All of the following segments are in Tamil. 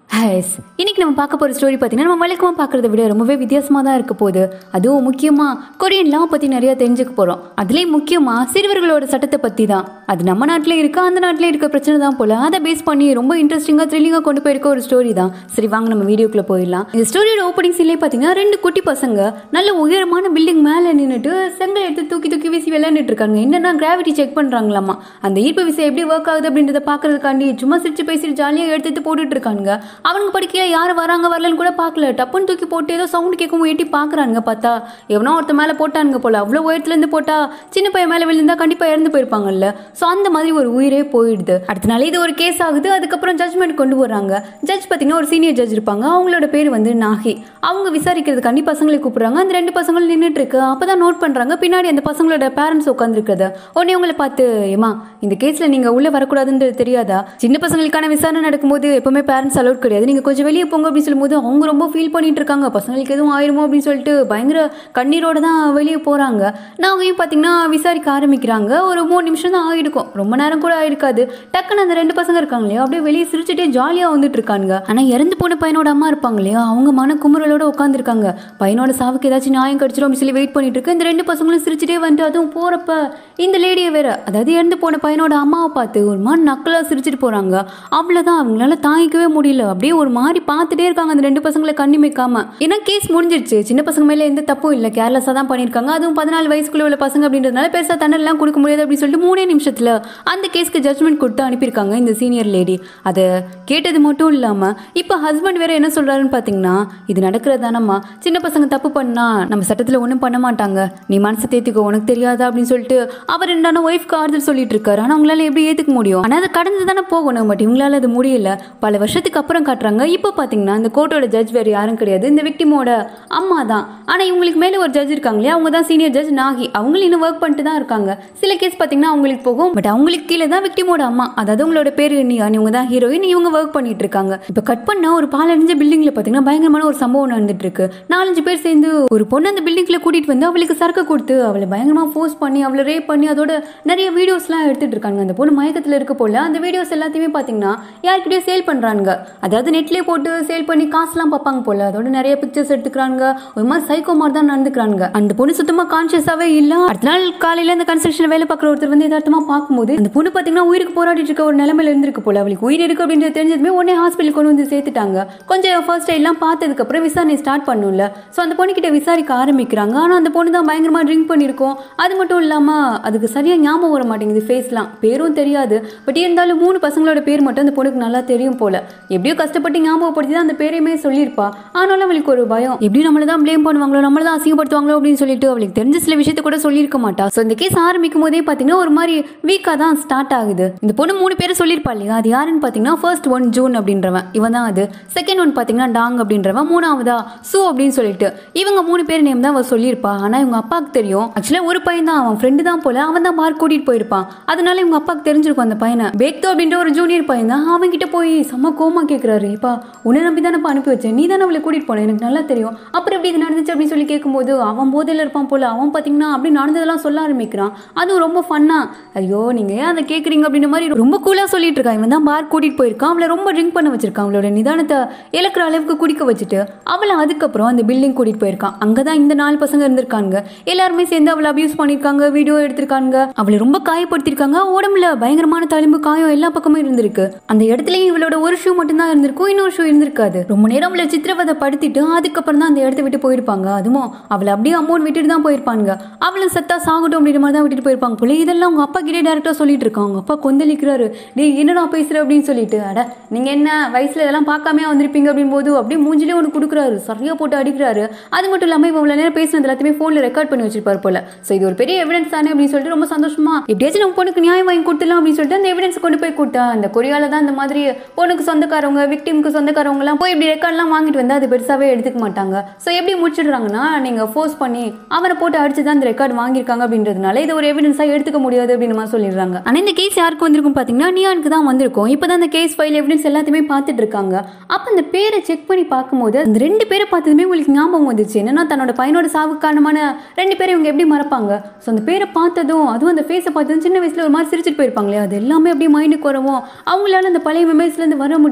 ஹைஸ் இன்னைக்கு நம்ம பார்க்க போகிற ஸ்டோரி பார்த்தீங்கன்னா நம்ம வழக்கமாக பார்க்குறத விட ரொம்பவே வித்தியாசமாக தான் இருக்க போகுது அதுவும் முக்கியமாக கொரியன் லா பற்றி நிறைய தெரிஞ்சுக்க போகிறோம் அதுலேயும் முக்கியமாக சிறுவர்களோட சட்டத்தை பற்றி தான் அது நம்ம நாட்டில் இருக்க அந்த நாட்டில் இருக்க பிரச்சனை தான் போல அதை பேஸ் பண்ணி ரொம்ப இன்ட்ரெஸ்டிங்காக த்ரில்லிங்காக கொண்டு போயிருக்க ஒரு ஸ்டோரி தான் சரி வாங்க நம்ம வீடியோக்குள்ளே போயிடலாம் இந்த ஸ்டோரியோட ஓப்பனிங் சீன்லேயே பார்த்தீங்கன்னா ரெண்டு குட்டி பசங்க நல்ல உயரமான பில்டிங் மேலே நின்றுட்டு செங்கல் எடுத்து தூக்கி தூக்கி வீசி விளையாண்டுட்டு இருக்காங்க என்னன்னா கிராவிட்டி செக் பண்ணுறாங்களாமா அந்த ஈர்ப்பு விசை எப்படி ஒர்க் ஆகுது அப்படின்றத பார்க்கறதுக்காண்டி சும்மா சிரிச்சு பேசிட்டு ஜாலியாக எடுத்து எடுத்து போட்டுட்டு இருக்காங்க அவனுக்கு படிக்க யார் வராங்க வரலன்னு கூட பார்க்கல டப்புன்னு தூக்கி போட்டு ஏதோ சவுண்ட் கேட்கவும் எட்டி பார்க்குறாங்க பார்த்தா எவனோ ஒருத்த மேலே போட்டானுங்க போல அவ்வளோ உயரத்துலேருந்து போட்டா சின்ன பையன் மேலே விழுந்தா கண்டிப்பாக இறந்து போயிருப்பாங்கல்ல ஸோ அந்த மாதிரி ஒரு உயிரே போயிடுது அடுத்த நாள் இது ஒரு கேஸ் ஆகுது அதுக்கப்புறம் ஜட்மெண்ட் கொண்டு வர்றாங்க ஜட்ஜ் பார்த்தீங்கன்னா ஒரு சீனியர் ஜட்ஜ் இருப்பாங்க அவங்களோட பேர் வந்து நாகி அவங்க விசாரிக்கிறதுக்காண்டி பசங்களை கூப்பிடுறாங்க அந்த ரெண்டு பசங்களும் நின்றுட்டு இருக்கு அப்பதான் நோட் பண்றாங்க பின்னாடி அந்த பசங்களோட பேரண்ட்ஸ் உட்காந்துருக்குது உடனே உங்களை பார்த்து ஏமா இந்த கேஸ்ல நீங்க உள்ள வரக்கூடாதுன்றது தெரியாதா சின்ன பசங்களுக்கான விசாரணை நடக்கும்போது எப்பவுமே பேரண்ட்ஸ் அலோட் கிடையாது நீங்க கொஞ்சம் வெளியே போங்க அப்படின்னு சொல்லும்போது அவங்க ரொம்ப ஃபீல் பண்ணிட்டு இருக்காங்க பசங்களுக்கு எதுவும் ஆயிருமோ அப்படின்னு சொல்லிட்டு பயங்கர கண்ணீரோட தான் வெளியே போறாங்க நாங்கையும் பார்த்தீங்கன்னா விசாரிக்க ஆரம்பிக்கிறாங்க ஒரு மூணு நிமிஷம் தான் ஆகிருக்கும் ரொம்ப நேரம் கூட ஆயிருக்காது டக்குன்னு அந்த ரெண்டு பசங்க இருக்காங்க இல்லையா அப்படியே வெளியே சிரிச்சுட்டே ஜாலியாக வந்துட்டு இருக்காங்க ஆனா இறந்து போன பையனோட அம்மா இருப்பாங்க இல்லையா அவங்க மன குமுறலோட உட்காந்துருக்காங்க பையனோட சாவுக்கு ஏதாச்சும் நியாயம் கிடைச்சிரும் அப்படின்னு சொல்லி வெயிட் பண்ணிட்டு இருக்கு இந்த ரெண்டு பசங்களும் சிரிச்சுட்டே வந்து அதுவும் போறப்ப இந்த லேடியை வேற அதாவது இறந்து போன பையனோட அம்மாவை பார்த்து ஒரு மாதிரி நக்கலா சிரிச்சிட்டு போறாங்க அவ்வளவுதான் அவங்களால தாங்கிக்கவே முடியல அப்படியே ஒரு மாதிரி பார்த்துட்டே இருக்காங்க அந்த ரெண்டு பசங்களை கண்ணி வைக்காம ஏன்னா கேஸ் முடிஞ்சிருச்சு சின்ன பசங்க மேல எந்த தப்பும் இல்லை கேர்லெஸ்ஸாக தான் பண்ணியிருக்காங்க அதுவும் பதினாலு வயசுக்குள்ள உள்ள பசங்க அப்படின்றதுனால பெருசா தண்டனைலாம் கொடுக்க முடியாது அப்படின்னு சொல்லிட்டு மூணே நிமிஷத்துல அந்த கேஸ்க்கு ஜட்மெண்ட் கொடுத்து அனுப்பியிருக்காங்க இந்த சீனியர் லேடி அதை கேட்டது மட்டும் இல்லாம இப்போ ஹஸ்பண்ட் வேற என்ன சொல்றாருன்னு பாத்தீங்கன்னா இது நடக்கிறது தானம்மா சின்ன பசங்க தப்பு பண்ணா நம்ம சட்டத்துல ஒன்றும் பண்ண மாட்டாங்க நீ மனசை தேத்திக்கோ உனக்கு தெரியாதா அப்படின்னு சொல்லிட்டு அவர் என்னன்னா ஒய்ஃப்க்கு ஆறுதல் சொல்லிட்டு இருக்காரு ஆனா அவங்களால எப்படி ஏத்துக்க முடியும் ஆனா அதை கடந்து தானே போகணும் பட் இவங்களால அது முடியல பல வருஷத்துக்கு அப்புறம் காட்டுறாங்க இப்போ பாத்தீங்கன்னா இந்த கோர்ட்டோட ஜட்ஜ் வேற யாரும் கிடையாது இந்த விக்டிமோட அம்மா தான் ஆனா இவங்களுக்கு மேல ஒரு ஜட்ஜ் இருக்காங்க இல்லையா அவங்க தான் சீனியர் ஜட்ஜ் நாகி அவங்களும் இன்னும் ஒர்க் பண்ணிட்டு தான் இருக்காங்க சில கேஸ் பாத்தீங்கன்னா அவங்களுக்கு போகும் பட் அவங்களுக்கு கீழே தான் விக்டிமோட அம்மா அதாவது உங்களோட பேரு நீ இவங்க தான் ஹீரோயின் இவங்க ஒர்க் பண்ணிட்டு இருக்காங்க இப்போ கட் பண்ண ஒரு பாலடைஞ்ச பில்டிங்ல பாத்தீங்கன்னா பயங்கரமான ஒரு சம்பவம் நடந்துட்டு இருக்கு நாலஞ்சு பேர் சேர்ந்து ஒரு பொண்ணு அந்த பில்டிங்ல கூட்டிட்டு வந்து அவளுக்கு சரக்கு கொடுத்து அவளை பயங்கரமா ஃபோர்ஸ் பண்ணி அவளை ரேப் பண்ணி அதோட நிறைய வீடியோஸ்லாம் எடுத்துட்டு இருக்காங்க அந்த பொண்ணு மயக்கத்துல இருக்க போல அந்த வீடியோஸ் எல்லாத்தையுமே பாத்தீங்கன்னா யார்கிட்டயும் சேல் பண்றாங்க அதாவது நெட்லயே போட்டு சேல் பண்ணி காசுலாம் பார்ப்பாங்க போல அதோட நிறைய பிக்சர்ஸ் எடுத்துக்கிறாங்க ஒரு மாதிரி சைக்கோ மாதிரி தான் நடந்துக்கிறாங்க அந்த பொண்ணு சுத்தமா கான்சியஸாவே இல்ல அடுத்த நாள் காலையில அந்த கன்ஸ்ட்ரக்ஷன் வேலை பார்க்குற ஒருத்தர் வந்து யதார்த்தமா பார்க்கும்போது அந்த பொண்ணு பாத்தீங்கன்னா உயிருக்கு போராடிட்டு இருக்க ஒரு நிலைமையில இருந்திருக்கு போல அவளுக்கு உயிர் இருக்கு அப்படின்றது தெரிஞ்சதுமே உடனே ஹாஸ்பிட்டல் கொண்டு வந்து சேர்த்துட்டாங்க கொஞ்சம் ஃபர்ஸ்ட் எல்லாம் பார்த்ததுக்கு அப்புறம் விசாரணை ஸ்டார்ட் பண்ணும்ல ஸோ அந்த பொண்ணு கிட்ட விசாரிக்க ஆரம்பிக்கிறாங்க ஆனா அந்த பொண்ணு தான் பயங்கரமா ட்ரிங்க் பண்ணியிருக்கோம் அது மட்டும் இல்லாம அதுக்கு சரியா ஞாபகம் வர மாட்டேங்குது ஃபேஸ்லாம் பேரும் தெரியாது பட் இருந்தாலும் மூணு பசங்களோட பேர் மட்டும் அந்த பொண்ணுக்கு நல்லா தெரியும் போல எப்படியோ கஷ்டப்பட்டு ஞாபகப்படுத்தி தான் அந்த பேரையுமே சொல்லியிருப்பா ஆனாலும் அவளுக்கு ஒரு பயம் எப்படியும் நம்மள தான் ப்ளேம் பண்ணுவாங்களோ நம்மள தான் அசிங்கப்படுத்துவாங்களோ அப்படின்னு சொல்லிட்டு அவளுக்கு தெரிஞ்ச சில விஷயத்த கூட சொல்லியிருக்க மாட்டா ஸோ இந்த கேஸ் ஆரம்பிக்கும் போதே பார்த்தீங்கன்னா ஒரு மாதிரி வீக்காக தான் ஸ்டார்ட் ஆகுது இந்த பொண்ணு மூணு பேரை சொல்லியிருப்பா இல்லையா அது யாருன்னு பார்த்தீங்கன்னா ஃபர்ஸ்ட் ஒன் ஜூன் அப்படின்றவன் இவன் தான் அது செகண்ட் ஒன் பார்த்தீங்கன்னா டாங் அப்படின்றவன் மூணாவதா சு அப்படின்னு சொல்லிட்டு இவங்க மூணு பேர் நேம் தான் அவ சொல்லியிருப்பா ஆனால் இவங்க அப்பாவுக்கு தெரியும் ஆக்சுவலாக ஒரு பையன் தான் அவன் ஃப்ரெண்டு தான் போல அவன் தான் பார் கூட்டிட்டு போயிருப்பான் அதனால இவங்க அப்பாவுக்கு தெரிஞ்சிருக்கும் அந்த பையனை பேக்தோ அப்படின்ற ஒரு ஜூனியர் பையன் தான் அவன் கிட்ட போய் செம்ம கோமா கேட்குறாரு இப்பா உன்னை நம்பி தானப்பா அனுப்பி வச்சேன் நீ தானே அவளை கூட்டிட்டு போன எனக்கு நல்லா தெரியும் அப்புறம் எப்படி இது நடந்துச்சு அப்படின்னு சொல்லி கேட்கும்போது அவன் போதையில் இருப்பான் போல அவன் பார்த்தீங்கன்னா அப்படி நடந்ததெல்லாம் சொல்ல ஆரம்பிக்கிறான் அதுவும் ரொம்ப ஃபன்னா ஐயோ நீங்க ஏன் அதை கேட்குறீங்க அப்படின்ற மாதிரி ரொம்ப கூலாக சொல்லிட்டு இருக்கான் இவன் தான் பார் கூட்டிட்டு போயிருக்கான் அவளை ரொம்ப ட்ரிங்க் பண்ண வச்சிருக்கான் அவளோட நிதானத்தை இழக்கிற அளவுக்கு குடிக்க வச்சுட்டு அவளை அதுக்கப்புறம் அந்த பில்டிங் கூட்டிட்டு போயிருக்கான் அங்கே தான் இந்த நாலு பசங்க இருந்திருக்காங்க எல்லாருமே சேர்ந்து அவளை அபியூஸ் பண்ணியிருக்காங்க வீடியோ எடுத்திருக்காங்க அவளை ரொம்ப காயப்படுத்திருக்காங்க உடம்புல பயங்கரமான தழும்பு காயம் எல்லா பக்கமும் இருந்திருக்கு அந்த இடத்துலயும் இவளோட ஒரு ஷூ மட்டும்தான் இருந்திருக்கும் இன்னொரு ஷூ இருந்திருக்காது ரொம்ப நேரம் அவளை சித்திரவதை படுத்திட்டு அதுக்கப்புறம் தான் அந்த இடத்த விட்டு போயிருப்பாங்க அதுவும் அவளை அப்படியே அமௌண்ட் விட்டுட்டு தான் போயிருப்பாங்க அவளை சத்தா சாகட்டும் அப்படின்ற மாதிரி தான் விட்டுட்டு போயிருப்பாங்க போல இதெல்லாம் அவங்க அப்பா கிட்டே டேரக்டா சொல்லிட்டு இருக்காங்க அவங்க அப்பா கொந்தளிக்கிறாரு டேய் என்னடா பேசுற அப்படின்னு சொல்லிட்டு அட நீங்க என்ன வயசுல இதெல்லாம் பார்க்காம வந்திருப்பீங்க அப்படின்னு போது அப்படியே மூஞ்சிலே ஒன்று கொடுக்குறாரு சரியா போட்டு அடிக்கிறாரு அது மட்டும் இல்லாம இவன் இவ்வளவு நேரம் பேசினது எல்லாத்தையுமே போன்ல ரெக்கார்ட் பண்ணி வச்சிருப்பாரு போல சோ இது ஒரு பெரிய எவிடன்ஸ் தானே அப்படின்னு சொல்லிட்டு ரொம்ப சந்தோஷமா எப்படியாச்சும் நம்ம பொண்ணுக்கு நியாயம் வாங்கி கொடுத்துலாம் அப்படின்னு சொல்லிட்டு அந்த எவிடன்ஸ் கொண்டு போய் கொடுத்தா அந்த கொரியால தான் இந்த மாதிரி பொண்ணுக்கு சொந்தக்காரவங்க விக்டிம்க்கு சொந்தக்காரவங்க எல்லாம் போய் இப்படி ரெக்கார்ட்லாம் வாங்கிட்டு வந்து அது பெருசாவே எடுத்துக்க மாட்டாங்க ஸோ எப்படி முடிச்சிடுறாங்கன்னா நீங்க ஃபோர்ஸ் பண்ணி அவனை போட்டு அடிச்சு தான் அந்த ரெக்கார்ட் வாங்கியிருக்காங்க அப்படின்றதுனால இது ஒரு எவிடன்ஸா எடுத்துக்க முடியாது அப்படின்னு மாதிரி சொல்லிடுறாங்க ஆனா இந்த கேஸ் யாருக்கு வந்திருக்கும் பாத்தீங்கன்னா நியானுக்கு தான் வந்திருக்கும் இப்பதான் அந்த கேஸ் ஃபைல் எவிடன்ஸ் எல்லாத்தையுமே பார்த்துட்டு இருக்காங்க அப்ப அந்த பேரை செக் பண்ணி பார்க்கும்போது அந்த ரெண்டு பேரை பார்த்ததுமே உங்களுக்கு ஞாபகம் வந்துச்சு என்னன்னா தன்னோட பையனோட சாவுக்கு காரணமான ரெண்டு பேரும் இவங்க எப்படி மறப்பாங்க ஸோ அந்த பேரை பார்த்ததும் அதுவும் அந்த ஃபேஸை பார்த்ததும் சின்ன வயசுல ஒரு மாதிரி சிரிச்சிட்டு போயிருப்பாங்களே அது எல்லாமே அப்படியே மைண்டுக்கு வரவும் அவங்களால அந்த பழைய மெமரிஸ்ல இருந்து வர முடியல ஒரு மாதிரி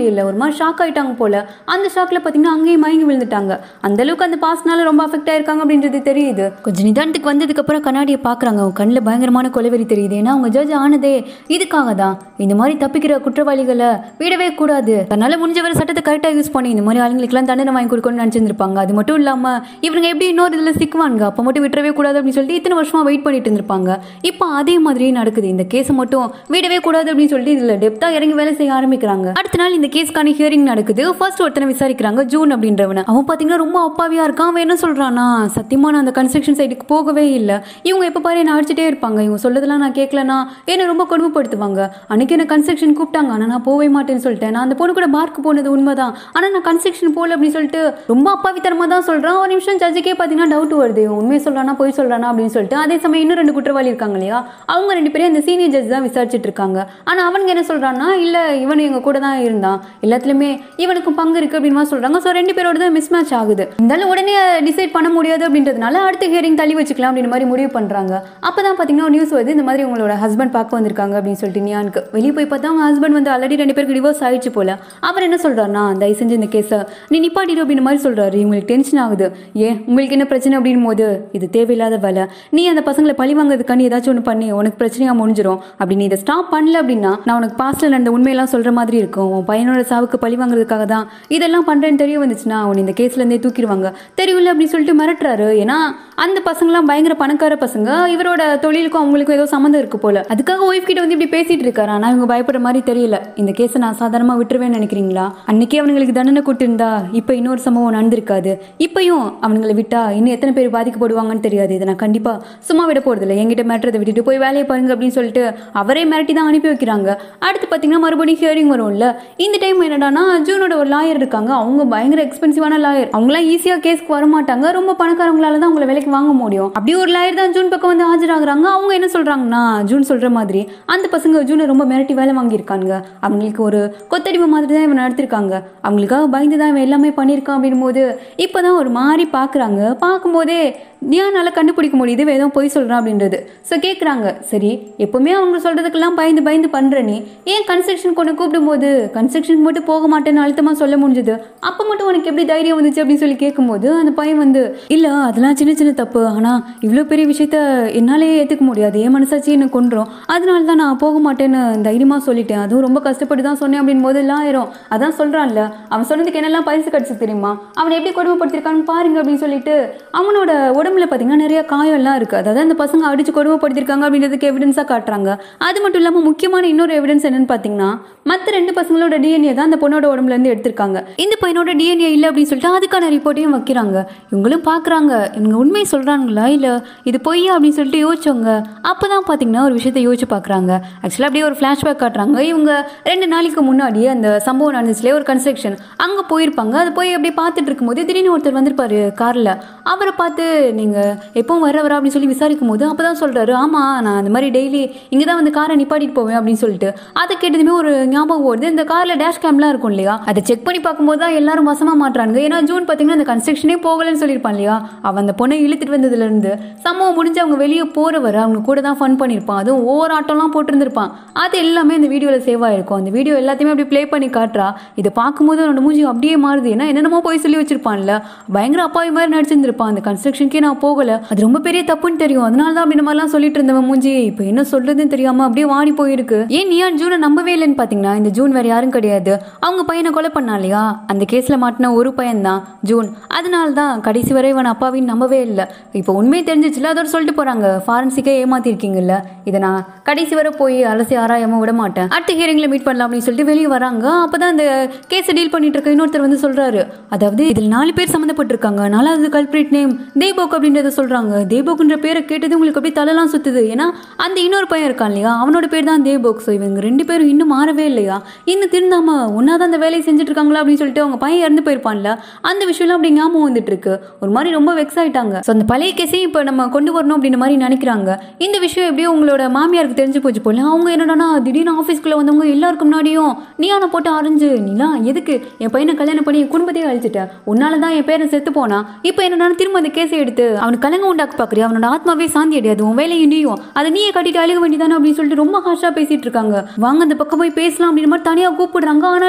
மாதிரி ஷாக் ஆயிட்டாங்க போல அந்த ஷாக்ல பாத்தீங்கன்னா அங்கேயும் மயங்கி விழுந்துட்டாங்க அந்த அளவுக்கு அந்த பாஸ்னால ரொம்ப அஃபெக்ட் ஆயிருக்காங்க அப்படின்றது தெரியுது கொஞ்சம் நிதானத்துக்கு வந்ததுக்கு அப்புறம் கண்ணாடியை பாக்குறாங்க அவங்க கண்ணில் பயங்கரமான கொலைவெறி தெரியுது ஏன்னா அவங்க ஜட்ஜ் ஆனதே இதுக்காக தான் இந்த மாதிரி தப்பிக்கிற குற்றவாளிகளை விடவே கூடாது தன்னால முடிஞ்சவரை சட்டத்தை கரெக்டா யூஸ் பண்ணி இந்த மாதிரி ஆளுங்களுக்குலாம் தண்டனை வாங்கி கொடுக்கணும்னு நினைச்சிருந்திருப்பாங்க அது மட்டும் இல்லாம இவங்க எப்படி இன்னொரு இதுல சிக்குவாங்க அப்ப மட்டும் விட்டுறவே கூடாது அப்படின்னு சொல்லிட்டு இத்தனை வருஷமா வெயிட் பண்ணிட்டு இருந்திருப்பாங்க இப்போ அதே மாதிரி நடக்குது இந்த கேஸை மட்டும் விடவே கூடாது அப்படின்னு சொல்லிட்டு இதுல டெப்தா இறங்கி வேலை செய்ய ஆரம்பிக்கிறாங்க அடுத்த நாள் இந்த கேஸ்க்கான ஹியரிங் நடக்குது ஃபர்ஸ்ட் ஒருத்தனை விசாரிக்கிறாங்க ஜூன் அப்படின்றவன அவன் பாத்தீங்கன்னா ரொம்ப அப்பாவியா இருக்கான் அவன் என்ன சொல்றானா சத்தியமா நான் அந்த கன்ஸ்ட்ரக்ஷன் சைட்டுக்கு போகவே இல்லை இவங்க எப்ப பாரு என்ன அடிச்சுட்டே இருப்பாங்க இவங்க சொல்லதெல்லாம் நான் கேட்கலனா என்ன ரொம்ப கொடுமைப்படுத்துவாங்க அன்னைக்கு என்ன கன்ஸ்ட்ரக்ஷன் கூப்பிட்டாங்க ஆனா நான் போவே மாட்டேன்னு சொல்லிட்டேன் நான் அந்த பொண்ணு கூட பார்க்கு போனது உண்மைதான் ஆனா நான் கன்ஸ்ட்ரக்ஷன் போகல அப்படின்னு சொல்லிட்டு ரொம்ப அப்பாவித்தனமா தான் சொல்றான் ஒரு நிமிஷம் ஜட்ஜுக்கே பாத்தீங்கன்னா டவுட் வருது இவன் உண்மையை சொல்றானா போய் சொல்றானா அப்படின்னு சொல்லிட்டு அதே சமயம் இன்னும் ரெண்டு குற்றவாளி இருக்காங்க இல்லையா அவங்க ரெண்டு பேரும் இந்த சீனியர் ஜட்ஜ் தான் விசாரிச்சுட்டு இருக்காங்க ஆனா அவனுங்க என்ன சொல்றான்னா இல்ல இவன் எங்க கூட தான் இருந்தான் எல்லாத்துலயுமே இவனுக்கும் பங்கு இருக்கு அப்படின்னு மாதிரி சொல்றாங்க ஸோ ரெண்டு பேரோட தான் மிஸ் மேட்ச் ஆகுது இருந்தாலும் உடனே டிசைட் பண்ண முடியாது அப்படின்றதுனால அடுத்த ஹியரிங் தள்ளி வச்சுக்கலாம் அப்படின்னு மாதிரி முடிவு பண்றாங்க அப்பதான் பாத்தீங்கன்னா நியூஸ் வருது இந்த மாதிரி உங்களோட ஹஸ்பண்ட் பார்க்க வந்திருக்காங்க அப்படின்னு சொல்லிட்டு நியானுக்கு வெளியே போய் பார்த்தா அவங்க ஹஸ்பண்ட் வந்து ஆல்ரெடி ரெண்டு பேருக்கு டிவோர்ஸ் ஆயிடுச்சு போல அவர் என்ன சொல்றாருன்னா தயவு செஞ்சு இந்த கேஸை நீ நிப்பாட்டிடு அப்படின்னு மாதிரி சொல்றாரு இவங்களுக்கு டென்ஷன் ஆகுது ஏன் உங்களுக்கு என்ன பிரச்சனை அப்படின் போது இது தேவையில்லாத வேலை நீ அந்த பசங்களை பழி வாங்குறதுக்காண்டி ஏதாச்சும் ஒன்று பண்ணி உனக்கு பிரச்சனையா முடிஞ்சிரும் அப்படி நீ இதை ஸ்டாப் பண்ணல அப்படின்னா நான் உனக்கு பாஸ்ட்ல நடந்த உண்மையெல்லாம் சொல்ற மாதிரி இருக்கும் உன் பையனோட சாவுக்கு பழி வாங்குறதுக்காக தான் இதெல்லாம் பண்றேன்னு தெரிய வந்துச்சுன்னா அவன் இந்த கேஸ்ல இருந்தே தூக்கிடுவாங்க தெரியல அப்படின்னு சொல்லிட்டு மிரட்டுறாரு ஏன்னா அந்த பசங்களாம் பயங்கர பணக்கார பசங்க இவரோட தொழிலுக்கும் அவங்களுக்கும் ஏதோ சம்மந்தம் இருக்கு போல அதுக்காக ஒய்ஃப் கிட்ட வந்து இப்படி பேசிட்டு இருக்காரு ஆனா இவங்க பயப்படுற மாதிரி தெரியல இந்த கேஸை நான் சாதாரணமா விட்டுருவேன்னு நினைக்கிறீங்களா அன்னைக்கே அவங்களுக்கு தண்டனை கொடுத்திருந்தா இப்ப இன்னொரு சம்பவம் நடந்திருக்காது இப்பயும் அவங்களை விட்டா இன்னும் எத்தனை பேர் பாதிக்கப்படுவாங்கன்னு தெரியாது இதை நான் கண்டிப்பா சும்மா விட போறதில்ல என்கிட்ட மிரட்டுறதை விட்டுட்டு போய் வேலையை பாருங்க அப்படின்னு சொல்லிட்டு அவரே மிரட்டி தான் அனுப்பி வைக்கிறாங்க அடுத்து பாத்தீங்கன்னா மறுபடியும் ஹியரிங் வரும்ல இந்த டைம் என்னடானா அர்ஜுனோட ஒரு லாயர் இருக்காங்க அவங்க பயங்கர எக்ஸ்பென்சிவான லாயர் அவங்களாம் ஈஸியா கேஸ்க்கு வர மாட்டாங்க ரொம்ப பணக்காரங்களால தான் அவங்கள வேலைக்கு வாங்க முடியும் அப்படியே ஒரு லாயர் தான் ஜூன் பக்கம் வந்து ஆஜராகிறாங்க அவங்க என்ன சொல்றாங்கன்னா ஜூன் சொல்ற மாதிரி அந்த பசங்க ஜூனை ரொம்ப மிரட்டி வேலை வாங்கியிருக்காங்க அவங்களுக்கு ஒரு கொத்தடிமை மாதிரி தான் இவன் நடத்திருக்காங்க அவங்களுக்காக பயந்து தான் இவன் எல்லாமே பண்ணியிருக்கான் அப்படின்னும் போது இப்போதான் ஒரு மாதிரி பார்க்குறாங்க பார்க்கும்போதே நியானால கண்டுபிடிக்க முடியுது வேதம் பொய் சொல்கிறான் அப்படின்றது ஸோ கேட்குறாங்க சரி எப்பவுமே அவங்க சொல்கிறதுக்கெல்லாம் பயந்து பயந்து பண்ணுற நீ ஏன் கன்ஸ்ட்ரக்ஷன் கொண்டு கூப்பிடும்போது கன்ஸ்ட்ரக்ஷன் மட்டும் போக மாட்டேன்னு அழுத்தமாக சொல்ல முடிஞ்சது அப்போ மட்டும் உனக்கு எப்படி தைரியம் வந்துச்சு அப்படின்னு சொல்லி கேட்கும்போது அந்த பையன் வந்து இல்லை அதெல்லாம் சின்ன சின்ன தப்பு ஆனால் இவ்வளோ பெரிய விஷயத்த என்னாலேயே ஏற்றுக்க முடியாது என் மனசாட்சி என்ன கொண்டுரும் அதனால தான் நான் போக மாட்டேன்னு தைரியமாக சொல்லிட்டேன் அதுவும் ரொம்ப கஷ்டப்பட்டு தான் சொன்னேன் அப்படின்னு போது எல்லாம் ஆயிரும் அதான் சொல்கிறான்ல அவன் சொன்னதுக்கு என்னெல்லாம் பரிசு கிடச்சி தெரியுமா அவனை எப்படி கொடுமைப்படுத்திருக்கான்னு பாருங்க அப்படின்னு சொல்லிட்டு அவனோட உடம்புல பார்த்தீங்கன்னா நிறைய காயம்லாம் இருக்குது அதாவது அந்த பசங்க அடிச்சு கொடுமைப்படுத்திருக்காங்க அப்படின்றதுக்கு எவிடன்ஸாக காட்டுறாங்க அது மட்டும் இல்லாமல் முக்கியமான இன்னொரு எவிடன்ஸ் என்னன்னு பார்த்தீங்கன்னா மற்ற ரெண்டு பசங்களோட டிஎன்ஏ தான் அந்த பொண்ணோட உடம்புல இருந்து எடுத்திருக்காங்க இந்த பையனோட டிஎன்ஏ இல்லை அப்படின்னு சொல்லிட்டு அதுக்கான ரிப்போர்ட்டையும் வைக்கிறாங்க இவங்களும் பார்க்குறாங்க இவங்க உண்மையை சொல்கிறாங்களா இல்லை இது பொய்யா அப்படின்னு சொல்லிட்டு யோசிச்சவங்க அப்போ தான் பார்த்தீங்கன்னா ஒரு விஷயத்தை யோசிச்சு பார்க்குறாங்க ஆக்சுவலாக அப்படியே ஒரு ஃப்ளாஷ்பேக் காட்டுறாங்க இவங்க ரெண்டு நாளைக்கு முன்னாடியே அந்த சம்பவம் நடந்துச்சுலேயே ஒரு கன்ஸ்ட்ரக்ஷன் அங்கே போயிருப்பாங்க அது போய் அப்படியே பார்த்துட்டு இருக்கும்போது திடீர்னு ஒருத்தர் வந்திருப்பாரு காரில் அவரை பார்த்து நீங்கள் எப்பவும் வர வர அப்படின்னு சொல்லி விசாரிக்கும் போது அப்போ தான் சொல்கிறாரு ஆமாம் நான் அந்த மாதிரி டெய்லி இங்கே தான் வந்து காரை நிப்பாட்டிட்டு போவேன் அப்படின்னு சொல்லிட்டு அதை கேட்டதுமே ஒரு ஞாபகம் வருது இந்த காரில் டேஷ் கேம்லாம் இருக்கும் இல்லையா அதை செக் பண்ணி பார்க்கும்போது தான் எல்லாரும் வசமாக மாட்டுறாங்க ஏன்னா ஜூன் பார்த்தீங்கன்னா அந்த கன்ஸ்ட்ரக்ஷனே போகலன்னு சொல்லியிருப்பான் இல்லையா அவன் அந்த பொண்ணை இழுத்துட்டு வந்ததுலேருந்து சம்பவம் முடிஞ்சு அவங்க வெளியே போகிற வர அவங்க கூட தான் ஃபன் பண்ணியிருப்பான் அதுவும் ஓவர் ஆட்டம்லாம் போட்டிருந்திருப்பான் அது எல்லாமே இந்த வீடியோவில் சேவ் ஆயிருக்கும் அந்த வீடியோ எல்லாத்தையுமே அப்படி ப்ளே பண்ணி காட்டுறா இதை பார்க்கும்போது அவனோட மூஞ்சி அப்படியே மாறுது ஏன்னா என்னென்னமோ போய் சொல்லி வச்சிருப்பான்ல பயங்கர அப்பாவி மாதிரி நடிச்சிருந்திருப்பான் அந்த கன்ஸ்ட்ரக்ஷனுக்கே நான் போகல அது ரொம்ப பெரிய தப்புன்னு தெரியும் அதனால தான் அப்படி இந்த மாதிரிலாம் சொல்லிட்டு இருந்தவன் மூஞ்சி இப்போ என்ன சொல்றதுன்னு தெரியாம அப்படியே வாடி போயிருக்கு ஏன் நியான் ஜூனை நம்பவே இல்லைன்னு பாத்தீங்கன்னா இந்த ஜூன் வேற யாரும் கிடையாது அவங்க பையனை கொலை பண்ணா இல்லையா அந்த கேஸ்ல மாட்டின ஒரு பையன் தான் ஜூன் அதனால தான் கடைசி வரை இவன் அப்பாவின்னு நம்பவே இல்லை இப்போ உண்மை தெரிஞ்சிச்சுல அதோட சொல்லிட்டு போறாங்க ஃபாரன்சிக்கே ஏமாத்திருக்கீங்கல்ல இதை நான் கடைசி வரை போய் அலசி ஆராயாம விட மாட்டேன் அடுத்த ஹியரிங்ல மீட் பண்ணலாம் அப்படின்னு சொல்லிட்டு வெளியே வராங்க அப்பதான் அந்த கேஸை டீல் பண்ணிட்டு இருக்க இன்னொருத்தர் வந்து சொல்றாரு அதாவது இதில் நாலு பேர் சம்மந்தப்பட்டிருக்காங்க நாலாவது கல்பிரிட் நேம் தேபோக் அப்படின்றத சொல்றாங்க தேபோக்ன்ற பேரை கேட்டது உங்களுக்கு அப்படியே தலைலாம் சுத்துது ஏன்னா அந்த இன்னொரு பையன் இருக்கான் இல்லையா அவனோட பேர் தான் தேபோக் ஸோ இவங்க ரெண்டு பேரும் இன்னும் மாறவே இல்லையா இன்னும் திருந்தாம ஒன்னாதான் அந்த வேலையை செஞ்சுட்டு இருக்காங்களா அப்படின்னு சொல்லிட்டு அவங்க பையன் இறந்து போயிருப்பான்ல அந்த விஷயம்லாம் அப்படி ஞாபகம் வந்துட்டு இருக்கு ஒரு மாதிரி ரொம்ப வெக்ஸ் ஆயிட்டாங்க ஸோ அந்த பழைய கேஸையும் இப்போ நம்ம கொண்டு வரணும் அப்படின்ற மாதிரி நினைக்கிறாங்க இந்த விஷயம் எப்படியும் உங்களோட மாமியாருக்கு தெரிஞ்சு போச்சு போல அவங்க என்னடானா திடீர்னு ஆஃபீஸ்க்குள்ள வந்தவங்க எல்லாருக்கும் முன்னாடியும் நீயான போட்டு அரைஞ்சு நீலாம் எதுக்கு என் பையனை கல்யாணம் பண்ணி என் குடும்பத்தையே அழிச்சிட்ட உன்னால தான் என் பேரன் செத்து போனா இப்போ என்னடா திரும்ப அந்த கேஸை எடுத்து அவனுக்கு கலங்க உண்டாக்க பாக்குறியா அவனோட ஆத்மாவே சாந்தி அடையாது உன் வேலையும் நீயும் அதை நீயே கட்டிட்டு அழுக வேண்டியதானே அப்படின்னு சொல்லிட்டு ரொம்ப ஹாஷா பேசிட்டு இருக்காங்க வாங்க அந்த பக்கம் போய் பேசலாம் அப்படின்னு மாதிரி தனியா கூப்பிடுறாங்க ஆனாலும்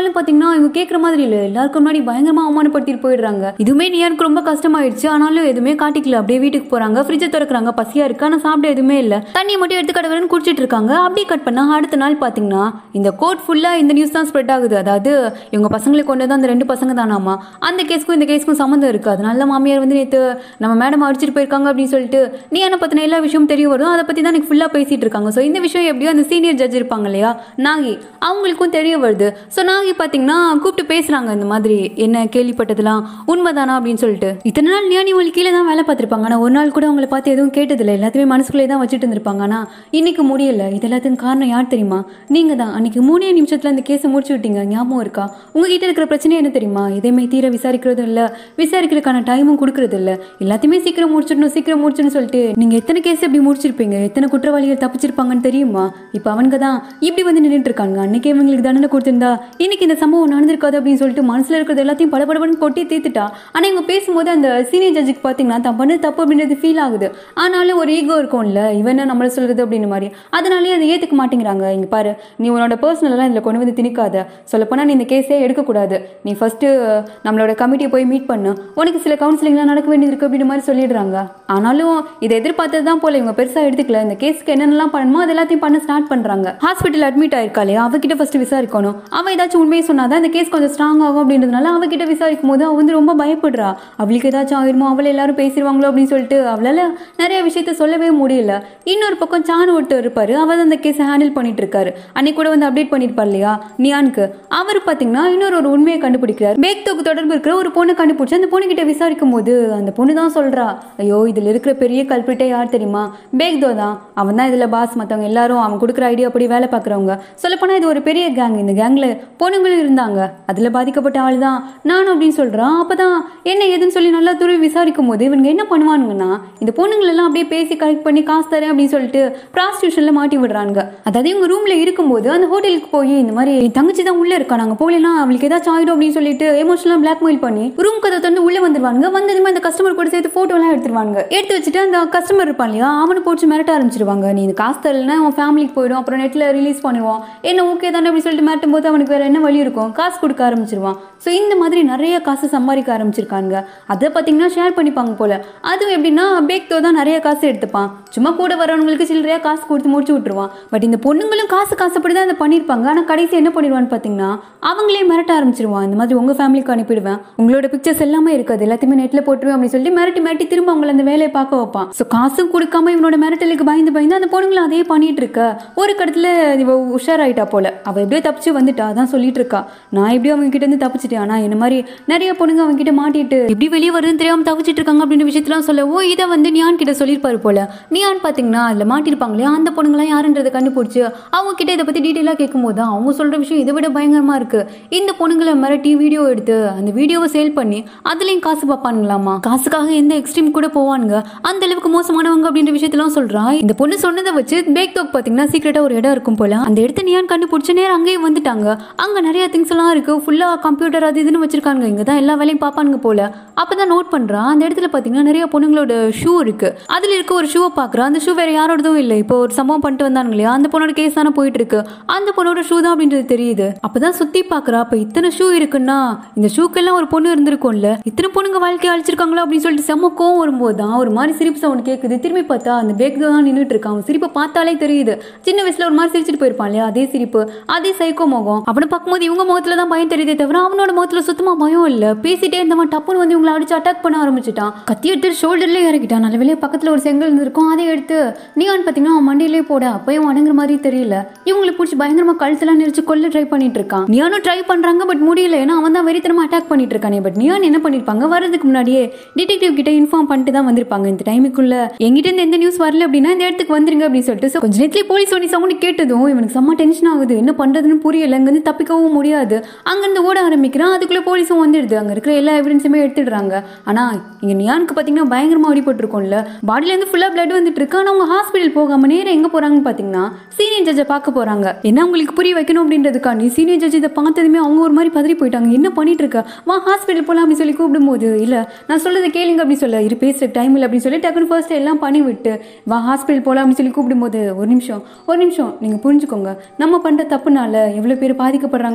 ஆனாலும் பாத்தீங்கன்னா இவங்க கேட்குற மாதிரி இல்லை எல்லாருக்கும் முன்னாடி பயங்கரமா அவமானப்படுத்திட்டு போயிடுறாங்க இதுவுமே நியானுக்கு ரொம்ப கஷ்டமாயிடுச்சு ஆனாலும் எதுவுமே காட்டிக்கல அப்படியே வீட்டுக்கு போறாங்க ஃப்ரிட்ஜை திறக்கிறாங்க பசியா இருக்கு ஆனா சாப்பிட எதுவுமே இல்லை தண்ணியை மட்டும் எடுத்து கடவுள்னு குடிச்சிட்டு இருக்காங்க அப்படியே கட் பண்ணா அடுத்த நாள் பாத்தீங்கன்னா இந்த கோர்ட் ஃபுல்லா இந்த நியூஸ் தான் ஸ்ப்ரெட் ஆகுது அதாவது இவங்க பசங்களை கொண்டு வந்து அந்த ரெண்டு பசங்க தானாமா அந்த கேஸ்க்கும் இந்த கேஸ்க்கும் சம்மந்தம் இருக்கு அதனால தான் மாமியார் வந்து நேற்று நம்ம மேடம் அடிச்சிட்டு போயிருக்காங்க அப்படின்னு சொல்லிட்டு நீ என்ன பத்தின எல்லா விஷயமும் தெரிய வரும் அதை பத்தி தான் எனக்கு ஃபுல்லா பேசிட்டு இருக்காங்க ஸோ இந்த விஷயம் எப்படியோ அந்த சீனியர் ஜட்ஜ் இருப்பாங்க இல்லையா நாகி அவங்களுக்கும் தெரிய வருது ஸோ நாகி பாத்தீங்கன்னா கூப்பிட்டு பேசுறாங்க இந்த மாதிரி என்ன கேள்விப்பட்டதெல்லாம் உண்மைதானா அப்படின்னு சொல்லிட்டு இத்தனை நாள் ஞானி உங்களுக்கு கீழே தான் வேலை பார்த்துருப்பாங்க ஆனால் ஒரு நாள் கூட அவங்கள பார்த்து எதுவும் கேட்டதில்லை எல்லாத்தையுமே மனசுக்குள்ளே தான் வச்சுட்டு இருந்திருப்பாங்க ஆனால் இன்னைக்கு முடியல இது எல்லாத்துக்கும் காரணம் யார் தெரியுமா நீங்க தான் அன்னைக்கு மூணே நிமிஷத்துல அந்த கேஸை முடிச்சு விட்டீங்க ஞாபகம் இருக்கா உங்ககிட்ட இருக்கிற பிரச்சனை என்ன தெரியுமா எதையுமே தீர விசாரிக்கிறதும் இல்லை விசாரிக்கிறதுக்கான டைமும் கொடுக்கறது இல்லை எல்லாத்தையுமே சீக்கிரம் முடிச்சிடணும் சீக்கிரம் முடிச்சுன்னு சொல்லிட்டு நீங்க எத்தனை கேஸ் இப்படி முடிச்சிருப்பீங்க எத்தனை குற்றவாளிகள் தப்பிச்சிருப்பாங்கன்னு தெரியுமா இப்போ அவங்க தான் இப்படி வந்து நின்றுட்டு இருக்காங்க அன்னைக்கே இவங்களுக்கு தண்டனை கொடுத்திருந்தா இன்னைக்கு இந்த சம்பவம் நடந்திருக்காது அப்படின்னு சொல்லிட்டு மனசுல இருக்கிறது எல்லாத்தையும் படபடபடன்னு கொட்டி தீர்த்துட்டா ஆனா இவங்க பேசும்போது அந்த சீனியர் ஜட்ஜுக்கு பாத்தீங்கன்னா தான் பண்ணது தப்பு அப்படின்றது ஃபீல் ஆகுது ஆனாலும் ஒரு ஈகோ இருக்கும்ல இவன் என்ன நம்மள சொல்றது அப்படின்னு மாதிரி அதனாலேயே அதை ஏத்துக்க மாட்டேங்கிறாங்க இங்க பாரு நீ உன்னோட பர்சனல் எல்லாம் இதுல கொண்டு வந்து திணிக்காத சொல்லப்போனா நீ இந்த கேஸே எடுக்கக்கூடாது நீ ஃபர்ஸ்ட் நம்மளோட கமிட்டியை போய் மீட் பண்ணு உனக்கு சில கவுன்சிலிங்லாம் நடக்க வேண்டியது இருக்கு அப்படின்னு மாதிரி சொல்லிடுறாங்க ஆனாலும் இதை எதிர்பார்த்தது தான் போல இவங்க பெருசா எடுத்துக்கல இந்த கேஸ்க்கு என்னென்னலாம் பண்ணணுமோ அது எல்லாத்தையும் பண்ண ஸ்டார்ட் பண்றாங்க ஹாஸ்பிட்டல் அட்மிட் ஆயிருக்கா இல்லையா அவகிட்ட ஃபர்ஸ்ட் விசாரிக்கணும் அவ ஏதாச்சும் உண்மையை சொன்னாதான் இந்த கேஸ் கொஞ்சம் ஸ்ட்ராங் ஆகும் அப்படின்றதுனால அவகிட்ட விசாரிக்கும் போது அவ வந்து ரொம்ப பயப்படுறா அவளுக்கு ஏதாச்சும் ஆயிருமோ அவளை எல்லாரும் பேசிடுவாங்களோ அப்படின்னு சொல்லிட்டு அவளால நிறைய விஷயத்த சொல்லவே முடியல இன்னொரு பக்கம் சான் ஒருத்தர் இருப்பாரு அவர் அந்த கேஸை ஹேண்டில் பண்ணிட்டு இருக்காரு அன்னைக்கு கூட வந்து அப்டேட் பண்ணிருப்பார் இல்லையா நியானுக்கு அவர் பாத்தீங்கன்னா இன்னொரு ஒரு உண்மையை கண்டுபிடிக்கிறார் பேக்தோக்கு தொடர்பு இருக்கிற ஒரு பொண்ணை கண்டுபிடிச்சு அந்த பொண்ணு கிட்ட விசாரிக்கும் போது அந்த பொண்ணு தான் சொல்றா ஐயோ இதுல இருக்கிற பெரிய கல்பிரிட்டே யார் தெரியுமா பேக்தோ தான் அவன் தான் இதுல பாஸ் மத்தவங்க எல்லாரும் அவன் கொடுக்குற ஐடியா படி வேலை பார்க்குறவங்க சொல்லப்போனா இது ஒரு பெரிய கேங் இந்த கேங்ல பொண்ணுங்களும் இருந்தாங்க அதுல பாதிக்கப்பட்ட ஆள் தான் நானும் அப்படின்னு சொல்றான் அப்பதான் என்ன ஏதுன்னு சொல்லி நல்லா துருவி விசாரிக்கும் போது இவங்க என்ன பண்ணுவானுங்கன்னா இந்த பொண்ணுங்களை எல்லாம் அப்படியே பேசி கரெக்ட் பண்ணி காசு தரேன் அப்படின்னு சொல்லிட்டு ப்ராஸ்டியூஷன்ல மாட்டி விடுறாங்க அதாவது இவங்க ரூம்ல இருக்கும்போது அந்த ஹோட்டலுக்கு போய் இந்த மாதிரி என் தங்கச்சி தான் உள்ள இருக்கா நாங்க போகலன்னா அவளுக்கு ஏதாச்சும் ஆயிடும் அப்படின்னு சொல்லிட்டு எமோஷனலா பிளாக்மெயில் பண்ணி ரூம் கதை வந்து உள்ள வந்துருவாங்க வந்ததுமே அந்த கஸ்டமர் கூட சேர்த்து போட்டோ எல்லாம் எடுத்துருவாங்க எடுத்து வச்சுட்டு அந்த கஸ்டமர் இருப்பான் இல்லையா அவனை போட்டு மிரட்ட ஆரம்பிச்சிருவாங்க நீ இந்த காசு தரலன்னா அவன் ஃபேமிலிக்கு போயிடும் அப்புறம் நெட்ல ரிலீஸ் பண்ணுவான் என்ன ஓகே தானே அப்படின்னு சொல்லிட்டு மிரட்டும் போது அவனுக்கு வேற என்ன வழி இருக்கும் காசு கொடுக்க ஆரம்பிச்சிருவான் ஸோ இந்த மாதிரி நிறைய காசு சம்பாதிக்க ஆரம்பிச்சிருக்காங்க அதை பார்த்தீங்கன்னா ஷேர் பண்ணிப்பாங்க போல அதுவும் எப்படின்னா பேக்தோ தான் நிறைய காசு எடுத்துப்பான் சும்மா கூட வரவங்களுக்கு சில்லறையா காசு கொடுத்து முடிச்சு விட்டுருவான் பட் இந்த பொண்ணுங்களும் காசு காசுப்படி தான் அதை பண்ணியிருப்பாங்க ஆனால் கடைசி என்ன பண்ணிடுவான்னு பார்த்தீங்கன்னா அவங்களே மிரட்ட ஆரம்பிச்சிருவான் இந்த மாதிரி உங்கள் ஃபேமிலிக்கு அனுப்பிடுவேன் உங்களோட பிக்சர்ஸ் எல்லாமே இருக்காது எல்லாத்தையுமே நெட்டில் போட்டுருவேன் அப்படின்னு சொல்லி மிரட்டி மிரட்டி திரும்ப அவங்கள அந்த வேலையை பார்க்க வைப்பான் ஸோ காசும் கொடுக்காம இவனோட மிரட்டலுக்கு பயந்து பயந்து அந்த பொண்ணுங்களும் அதே பண்ணிட்டு இருக்க ஒரு கடத்துல இவ உஷாராயிட்டா போல அவ எப்படியோ தப்பிச்சு வந்துட்டா அதான் சொல்லிட்டு இருக்கா நான் எப்படியோ அவங்க கிட்ட இருந்து தப்பிச்சிட்டேன் ஆனா என்ன மாதிரி நிறைய பொண்ணுங்க அவங்க கிட்ட மாட்டிட்டு எப்படி வெளியே வருதுன்னு தெரியாம தப்பிச்சிட்டு இருக்காங்க அப்படின்ற விஷயத்தெல்லாம் சொல்லவோ இதை வந்து நியான் கிட்ட சொல்லியிருப்பாரு போல நியான் பாத்தீங்கன்னா அதுல மாட்டிருப்பாங்க இல்லையா அந்த பொண்ணுங்களாம் யாருன்றதை கண்டுபிடிச்சு அவங்க கிட்ட இதை பத்தி டீட்டெயிலாக கேட்கும் போது அவங்க சொல்ற விஷயம் இதை விட பயங்கரமா இருக்கு இந்த பொண்ணுங்களை மிரட்டி வீடியோ எடுத்து அந்த வீடியோவை சேல் பண்ணி அதுலயும் காசு பார்ப்பானுங்களாமா காசுக்காக எந்த எக்ஸ்ட்ரீம் கூட போவானுங்க அந்த அளவுக்கு மோசமானவங்க அப்படின்ற விஷயத்தெல்லாம் சொல்றான் இந்த பொண்ணு சொன்னதை வச்சு பேக் தோக் பாத்தீங்கன்னா சீக்கிரட்டா ஒரு இடம் இருக்கும் போல அந்த இடத்த நியான் கண்டுபிடிச்ச நேரம் அங்கேயும் வந்துட்டாங்க அங்க நிறைய திங்ஸ் எல்லாம் இருக்கு ஃபுல்லா கம்ப்யூட்டர் அது இதுன்னு வச்சிருக்காங்க இங்க தான் எல்லா வேலையும் பார்ப்பானுங்க போல அப்பதான் நோட் பண்றான் அந்த இடத்துல பாத்தீங்கன்னா நிறைய பொண்ணுங்களோட ஷூ இருக்கு அதுல இருக்க ஒரு ஷூவை பாக்குறான் அந்த ஷூ வேற யாரோடதும் இல்லை இப்போ ஒரு சம்பவம் பண்ணிட்டு வந்தாங்க இல்லையா அந்த பொண்ணோட கேஸ் தானே போயிட்டு இருக்கு அந்த பொண்ணோட ஷூ தான் அப்படின்றது தெரியுது அப்பதான் சுத்தி பாக்குறா அப்ப இத்தனை ஷூ இருக்குன்னா இந்த ஷூக்கெல்லாம் ஒரு பொண்ணு இருந்திருக்கும்ல இத்தனை பொண்ணுங்க வாழ்க்கையை அழிச்சிருக்காங்களா அப்படின்னு சொல்லிட்டு செம்ம கோவம் வரும்போது தான் ஒரு மாதிரி சிரிப்பு சவுண்ட் கேக்குது திரும்பி பார்த்தா அந்த பேக் தான் நின்றுட்டு இருக்கான் அவன் சிரிப்பை பார்த்தாலே தெரியுது சின்ன வயசுல ஒரு மாதிரி சிரிச்சிட்டு போயிருப்பான் இல்லையா அதே சிரிப்பு அதே சைக்கோ முகம் அவனை பார்க்கும்போது இவங்க முகத்துல தான் பயம் தெரியுதே தவிர அவனோட முகத்துல சுத்தமா பயம் இல்ல பேசிட்டே இருந்தவன் டப்புன்னு வந்து இவங்களை அடிச்சு அட்டாக் பண்ண ஆரம்பிச்சிட்டான் கத்தி எடுத்து ஷோல்டர்ல இறக்கிட்டான் நல்ல வேலையா பக்கத்துல ஒரு செங்கல் இருந்திருக்கும் அதை எடுத்து நீயான் பாத்தீங்கன்னா அவன் மண்டையிலே போட அப்பயும் அடங்குற மாதிரி தெரியல இவங்களை பிடிச்சி பயங்கரமா கழுத்தெல்லாம் நெரிச்சு கொல்ல ட்ரை பண்ணிட்டு இருக்கான் நியானும் ட்ரை பண்றாங்க பட் முடியல ஏன்னா அவன் தான் வெறித்தனமா அட்டாக் பண்ணிட்டு இருக்கானே பட் நியான் என்ன பண்ணிருப்பாங்க வர்றதுக்கு முன்னாடியே டிடெக்டிவ் கிட்ட இன்ஃபார்ம் பண்ணிட்டு தான் வந்திருப்பாங்க இந்த டைமுக்குள்ள எங்கிட்ட இருந்து எந்த நியூஸ் வரல அப்படின்னா இந்த இடத்துக்கு வந்துருங்க அப்படின்னு சொல்லிட்டு so கொஞ்ச நேரத்துல போலீஸ் வண்டி சவுண்ட் கேட்டதும் இவனுக்கு செம்ம டென்ஷன் ஆகுது என்ன பண்றதுன்னு புரியல அங்கிருந்து தப்பிக்கவும் முடியாது அங்கிருந்து ஓட ஆரம்பிக்கிறான் அதுக்குள்ள போலீஸும் வந்துடுது அங்க இருக்கிற எல்லா எவிடன்ஸுமே எடுத்துடுறாங்க ஆனா இங்க நியானுக்கு பாத்தீங்கன்னா பயங்கரமா அடிபட்டிருக்கும்ல பாடியில இருந்து ஃபுல்லா பிளட் வந்துட்டு இருக்கு ஆனா அவங்க ஹாஸ்பிட்டல் போகாம நேரம் எங்க போறாங்கன்னு பாத்தீங்கன்னா சீனியர் ஜட்ஜை பார்க்க போறாங்க என்ன உங்களுக்கு புரிய வைக்கணும் அப்படின்றதுக்காண்டி சீனியர் ஜட்ஜ் இதை பார்த்ததுமே அவங்க ஒரு மாதிரி பதறி போயிட்டாங்க என்ன பண்ணிட்டு இருக்க வா ஹாஸ்பிட்டல் போலாம் அப்படின்னு சொல்லி கூப்பிடும்போது இல்ல நான் சொல்றதை கேளுங்க அப்படின்னு சொல்ல இரு பேசுற டைம் இல்லை அப்படின்னு சொல்லி டக்குனு ஃபர்ஸ்ட் எல்லாம் பண்ணி விட்டு வா ஹாஸ்பிட்டல் போலாம் அப்படின்னு சொல்லி கூப்பிடும்போது ஒரு நிமிஷம் ஒரு நிமிஷம் நீங்க புரிஞ்சுக்கோங்க நம்ம பண்ற தப்புனால எவ்வளவு பேர் பாதிக்கப்படுறாங்க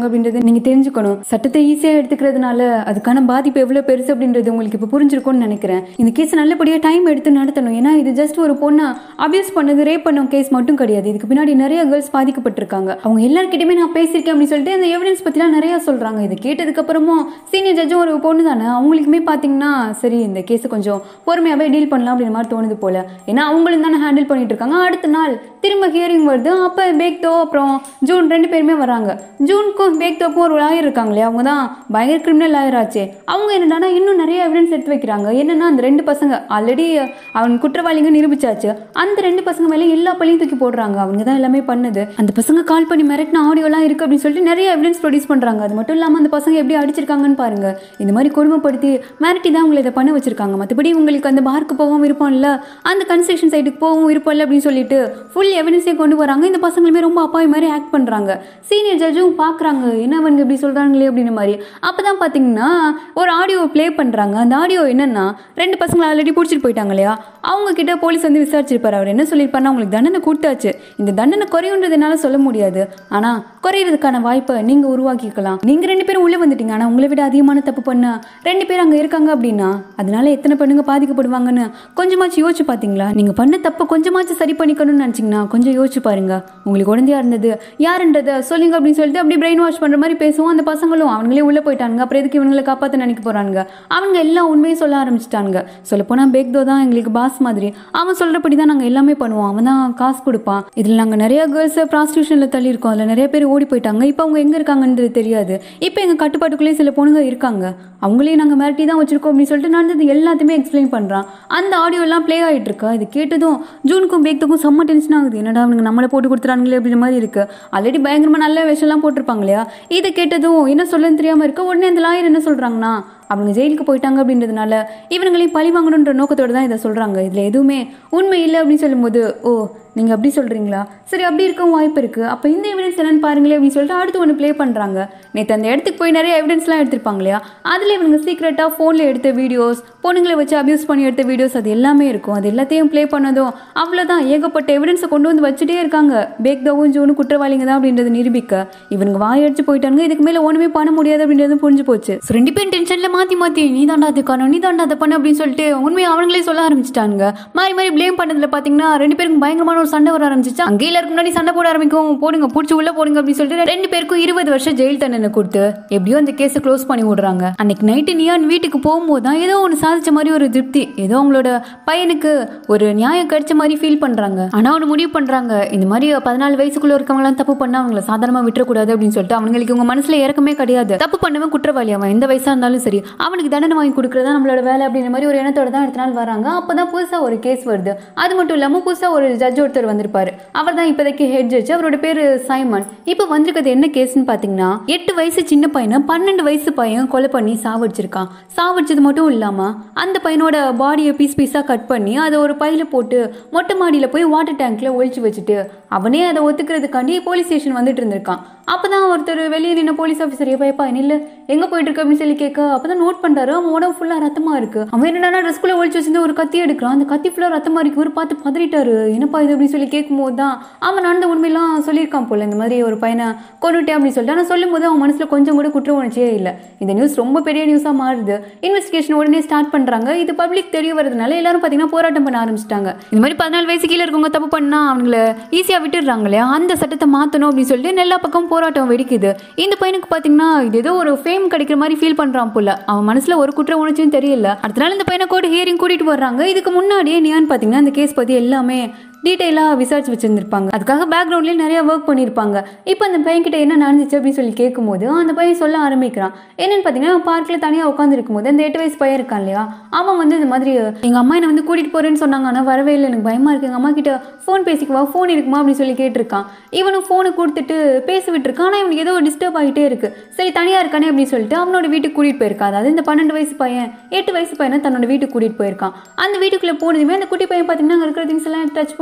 பண்ணியிருக்காங்க அப்படின்றது நீங்க தெரிஞ்சுக்கணும் சட்டத்தை ஈஸியா எடுத்துக்கிறதுனால அதுக்கான பாதிப்பு எவ்வளவு பெருசு அப்படின்றது உங்களுக்கு இப்போ புரிஞ்சிருக்கும்னு நினைக்கிறேன் இந்த கேஸ் நல்லபடியா டைம் எடுத்து நடத்தணும் ஏன்னா இது ஜஸ்ட் ஒரு பொண்ணை அபியூஸ் பண்ணது ரேப் பண்ண கேஸ் மட்டும் கிடையாது இதுக்கு பின்னாடி நிறைய கேர்ள்ஸ் பாதிக்கப்பட்டிருக்காங்க அவங்க எல்லார்கிட்டயுமே நான் பேசியிருக்கேன் அப்படின்னு சொல்லிட்டு அந்த எவிடன்ஸ் பத்திலாம் நிறைய சொல்றாங்க இது கேட்டதுக்கு அப்புறமும் சீனியர் ஜட்ஜும் ஒரு பொண்ணு தானே அவங்களுக்குமே பாத்தீங்கன்னா சரி இந்த கேஸை கொஞ்சம் பொறுமையாவே டீல் பண்ணலாம் அப்படின்ற மாதிரி தோணுது போல ஏன்னா அவங்களும் தானே ஹேண்டில் பண்ணிட்டு இருக்காங்க அடுத்த நாள் திரும்ப ஹியரிங் வருது அப்போ பேக்தோ அப்புறம் ஜூன் ரெண்டு பேருமே வராங்க ஜூனுக்கும் பேக்தோக்கும் ஒரு லாயர் இருக்காங்க இல்லையா அவங்க தான் பயங்கர கிரிமினல் லாயர் ஆச்சு அவங்க என்னடானா இன்னும் நிறைய எவிடன்ஸ் எடுத்து வைக்கிறாங்க என்னன்னா அந்த ரெண்டு பசங்க ஆல்ரெடி அவன் குற்றவாளிங்க நிரூபிச்சாச்சு அந்த ரெண்டு பசங்க மேலே எல்லா பழியும் தூக்கி போடுறாங்க அவங்க தான் எல்லாமே பண்ணது அந்த பசங்க கால் பண்ணி மிரட்டின ஆடியோலாம் இருக்கு அப்படின்னு சொல்லிட்டு நிறைய எவிடன்ஸ் ப்ரொடியூஸ் பண்றாங்க அது மட்டும் இல்லாமல் அந்த பசங்க எப்படி அடிச்சிருக்காங்கன்னு பாருங்க இந்த மாதிரி கொடுமைப்படுத்தி மிரட்டி தான் உங்களை இதை பண்ண வச்சிருக்காங்க மற்றபடி உங்களுக்கு அந்த பார்க்கு போகவும் விருப்பம் இல்லை அந்த கன்ஸ்ட்ரக்ஷன் சைட்டுக்கு போகவும் விருப்பம் இல்லை அப்படின்னு சொல்லிட்டு ஃபுல் எவிடன்ஸே கொண்டு வராங்க இந்த பசங்களுமே ரொம்ப அப்பாவி மாதிரி ஆக்ட் பண்றாங்க சீனியர் ஜட்ஜும் பார்க்குறாங்க என்ன அவங்க இப்படி சொல்றாங்களே அப்படின்னு மாதிரி அப்பதான் பார்த்தீங்கன்னா ஒரு ஆடியோ ப்ளே பண்றாங்க அந்த ஆடியோ என்னன்னா ரெண்டு பசங்களை ஆல்ரெடி பிடிச்சிட்டு போயிட்டாங்க இல்லையா அவங்க கிட்ட போலீஸ் வந்து விசாரிச்சிருப்பாரு அவர் என்ன சொல்லியிருப்பாருன்னா உங்களுக்கு தண்டனை கொடுத்தாச்சு இந்த தண்டனை குறையுன்றது என்னால சொல்ல முடியாது ஆனா குறையிறதுக்கான வாய்ப்பை நீங்க உருவாக்கிக்கலாம் நீங்க ரெண்டு பேரும் உள்ள வந்துட்டீங்க ஆனா உங்களை விட அதிகமான தப்பு பண்ண ரெண்டு பேர் அங்க இருக்காங்க அப்படின்னா அதனால எத்தனை பெண்ணுங்க பாதிக்கப்படுவாங்கன்னு கொஞ்சமாச்சு யோசிச்சு பாத்தீங்களா நீங்க பண்ண தப்பை கொஞ்சமாச்சும் சரி பண்ணிக்கணும்னு நினைச்சீங்கன்னா கொஞ்சம் யோசிச்சு பாருங்க உங்களுக்கு குழந்தையா இருந்தது யாருன்றத சொல்லுங்க அப்படின்னு சொல்லிட்டு அப்படியே பிரெயின் வாஷ் பண்ற மாதிரி பேசுவோம் அந்த பசங்களும் அவங்களே உள்ள போயிட்டாங்க அப்புறம் எதுக்கு இவங்களை காப்பாத்த நினைக்க போறாங்க அவங்க எல்லா உண்மையும் சொல்ல ஆரம்பிச்சிட்டாங்க சொல்ல போனா பேக்தோ தான் எங்களுக்கு பாஸ் மாதிரி அவன் சொல்றபடி தான் நாங்க எல்லாமே பண்ணுவோம் அவன் தான் காசு கொடுப்பான் இதுல நாங்க நிறைய கேர்ள்ஸை ப்ராஸ்டியூஷன்ல தள்ளி இருக்கோம் அதுல நிறைய பேர் ஓடி போயிட்டாங்க இப்போ அவங்க எங்க இருக்காங்கன்றது தெரியாது இப்போ எங்க கட்டுப்பாட்டுக்குள்ளேயே சில பொண்ணுங்க இருக்காங்க அவங்களையும் நாங்க மிரட்டி தான் வச்சிருக்கோம் அப்படின்னு சொல்லிட்டு நடந்தது எல்லாத்தையுமே எக்ஸ்பிளைன் பண்றான் அந்த ஆடியோ எல்லாம் ப்ளே ஆயிட்டு இருக்கா இது கேட்டதும் ஜூனுக்கும் பேக்துக்கும் செம்ம டென்ஷன் ஆகுது என்னடா அவனுங்க நம்மளை போட்டு கொடுத்துறாங்களே அப்படின்ற மாதிரி இருக்கு ஆல்ரெடி பயங்கரமா நல்ல விஷயம்லாம் போட்டிருப்பாங்க இல்லையா இதை கேட்டதும் என்ன சொல்லன்னு தெரியாம இருக்க உடனே அந்த லாயர் என்ன சொல்றாங்கன்னா அவங்க ஜெயிலுக்கு போயிட்டாங்க அப்படின்றதுனால இவங்களையும் பழி வாங்கணுன்ற நோக்கத்தோட தான் இதை சொல்றாங்க இதுல எதுவுமே உண்மை இல்லை அப்படின்னு சொல்லும்போது ஓ நீங்க அப்படி சொல்றீங்களா சரி அப்படி இருக்கவும் வாய்ப்பு இருக்கு அப்ப இந்த எவிடன்ஸ் என்னன்னு பாருங்களே அப்படின்னு சொல்லிட்டு அடுத்து ஒன்று ப்ளே பண்றாங்க நேற்று அந்த இடத்துக்கு போய் நிறைய எவிடன்ஸ்லாம் எடுத்திருப்பாங்க இல்லையா அதுல இவங்க சீக்ரெட்டா ஃபோன்ல எடுத்த வீடியோஸ் பொண்ணுங்களை வச்சு அபியூஸ் பண்ணி எடுத்த வீடியோஸ் அது எல்லாமே இருக்கும் அது எல்லாத்தையும் ப்ளே பண்ணதும் அவ்வளோதான் ஏகப்பட்ட எவிடன்ஸை கொண்டு வந்து வச்சுட்டே இருக்காங்க பேக்தாவும் ஜோனும் குற்றவாளிங்க தான் அப்படின்றது நிரூபிக்க இவங்க வாயடிச்சு போயிட்டாங்க இதுக்கு மேல ஒண்ணுமே பண்ண முடியாது அப்படின்றது புரிஞ்சு போச்சு So, ரெண்டு பேரும் டென்ஷன்ல மாத்தி மாத்தி நீ தாண்டா அது காரணம் நீ தாண்டா அதை பண்ண அப்படின்னு சொல்லிட்டு உண்மையை அவங்களே சொல்ல ஆரம்பிச்சிட்டாங்க மாறி மாறி ப்ளேம் பண்ணதுல பாத்தீங்கன்னா ரெண்டு பேருக்கும் பயங்கரமான ஒரு சண்டை வர ஆரம்பிச்சிச்சு அங்கே எல்லாருக்கு முன்னாடி சண்டை போட ஆரம்பிக்கும் போடுங்க பிடிச்சி உள்ள போடுங்க அப்படின்னு சொல்லிட்டு ரெண்டு பேருக்கும் இருபது வருஷம் ஜெயில் தண்டனை கொடுத்து எப்படியோ அந்த கேஸை க்ளோஸ் பண்ணி விடுறாங்க அன்னைக்கு நைட்டு நியான் வீட்டுக்கு போகும்போது தான் ஏதோ ஒன்று சாதிச்ச மாதிரி ஒரு திருப்தி ஏதோ அவங்களோட பையனுக்கு ஒரு நியாயம் கிடைச்ச மாதிரி ஃபீல் பண்றாங்க ஆனா ஒன்று முடிவு பண்றாங்க இந்த மாதிரி பதினாலு வயசுக்குள்ள இருக்கவங்களாம் தப்பு பண்ணா அவங்கள சாதாரணமா விட்டுறக்கூடாது அப்படின்னு சொல்லிட்டு அவங்களுக்கு உங்க மனசுல இறக்கமே கிடையாது தப்பு பண்ணவன் குற்றவாளி அவன் எந்த வயசா இருந்தாலும் சரி அவனுக்கு தண்டனை வாங்கி கொடுக்கறதா நம்மளோட வேலை அப்படின்ற மாதிரி ஒரு எண்ணத்தோட தான் அடுத்த நாள் வராங்க அப்பதான் புதுசா ஒரு கேஸ் வருது அது மட்டும் இல்லாம புதுசா ஒரு ஜட்ஜ் ஒருத்தர் வந்திருப்பாரு அவர் தான் இப்போதைக்கு ஹெட் ஜட்ஜ் அவரோட பேரு சைமன் இப்போ வந்திருக்கிறது என்ன கேஸ்னு பாத்தீங்கன்னா எட்டு வயசு சின்ன பையனை பன்னெண்டு வயசு பையன் கொலை பண்ணி சாவடிச்சிருக்கான் சாவடிச்சது மட்டும் இல்லாம அந்த பையனோட பாடியை பீஸ் பீஸா கட் பண்ணி அதை ஒரு பையில போட்டு மொட்டை மாடியில போய் வாட்டர் டேங்க்ல ஒழிச்சு வச்சுட்டு அவனே அதை ஒத்துக்கிறதுக்காண்டி போலீஸ் ஸ்டேஷன் வந்துட்டு இருந்திருக்கான் அப்பதான் ஒருத்தர் வெளியே நின்ன போலீஸ் ஆஃபீஸர் ஏப்பா நில்லு எங்க போயிட்டு இருக்க அப்படின்னு சொல்லி கேட்க அப்பதான் நோட் பண்றாரு அவன் உடம்பு ஃபுல்லா ரத்தமா இருக்கு அவன் என்னடா ட்ரெஸ்க்குள்ள ஒழிச்சு வச்சிருந்த ஒரு கத்தி எடுக்கிறான் அந்த கத்தி ஃபுல்லா ரத்தமா இருக்கு இவர் பார்த்து பதறிட்டாரு என்னப்பா இது அப்படின்னு சொல்லி கேட்கும்போது தான் அவன் நடந்த உண்மையெல்லாம் சொல்லியிருக்கான் போல இந்த மாதிரி ஒரு பையனை கொண்டுட்டேன் அப்படின்னு சொல்லிட்டு ஆனா சொல்லும் போது அவன் மனசுல கொஞ்சம் கூட குற்ற உணர்ச்சியே இல்லை இந்த நியூஸ் ரொம்ப பெரிய நியூஸா மாறுது இன்வெஸ்டிகேஷன் உடனே ஸ்டார்ட் பண்றாங்க இது பப்ளிக் தெரிய வரதுனால எல்லாரும் பாத்தீங்கன்னா போராட்டம் பண்ண ஆரம்பிச்சிட்டாங்க இந்த மாதிரி பதினாலு வயசு கீழே இருக்கவங்க தப்பு பண்ணா அவங்கள ஈஸியா விட்டுடுறாங்க இல்லையா அந்த சட்டத்தை மாத்தணும் அப்படின்னு சொல்லிட்டு எல்லா பக்கம் போராட்டம் வெடிக்குது இந்த பையனுக்கு பாத்தீங்கன்னா இது ஏதோ ஒரு ஃபேம் கிடைக்கிற மாதிரி ஃபீல் பண்றான் போல அவன் மனசுல ஒரு குற்ற உணர்ச்சியும் தெரியல அடுத்த நாள் இந்த பையனை கோர்ட் ஹியரிங் கூட்டிட்டு வர்றாங்க இதுக்கு முன்னாடியே நியான் பாத்தீங்கன்னா இந்த கேஸ் பத்தி எல்லாமே டீட்டெயிலாக விசாரிச்சு வச்சிருந்திருப்பாங்க அதுக்காக பேக்ரவுண்ட்லேயே நிறைய ஒர்க் பண்ணியிருப்பாங்க இப்போ அந்த பையன்கிட்ட என்ன நடந்துச்சு அப்படின்னு சொல்லி கேட்கும்போது அந்த பையன் சொல்ல ஆரம்பிக்கிறான் என்னன்னு பார்த்தீங்கன்னா பார்க்கில் தனியாக உட்காந்துருக்கும் போது அந்த எட்டு வயசு பையன் இருக்கான் இல்லையா அவன் வந்து இந்த மாதிரி எங்கள் அம்மா என்னை வந்து கூட்டிகிட்டு போகிறேன்னு சொன்னாங்க ஆனால் வரவே இல்லை எனக்கு பயமாக இருக்கு எங்கள் அம்மா கிட்ட ஃபோன் பேசிக்குவா ஃபோன் இருக்குமா அப்படின்னு சொல்லி கேட்டிருக்கான் இவனும் ஃபோனை கொடுத்துட்டு பேச விட்டுருக்கான் ஆனால் இவனுக்கு ஏதோ டிஸ்டர்ப் ஆகிட்டே இருக்கு சரி தனியாக இருக்கானே அப்படின்னு சொல்லிட்டு அவனோட வீட்டுக்கு கூட்டிகிட்டு போயிருக்கான் அதாவது இந்த பன்னெண்டு வயசு பையன் எட்டு வயசு பையனை தன்னோட வீட்டுக்கு கூட்டிகிட்டு போயிருக்கான் அந்த வீட்டுக்குள்ளே போனதுமே அந்த குட்டி பையன் பார்த்தீங்கன்னா அங்கே இருக்கிற திங்ஸ் எல்லாம் டச் பண்ணி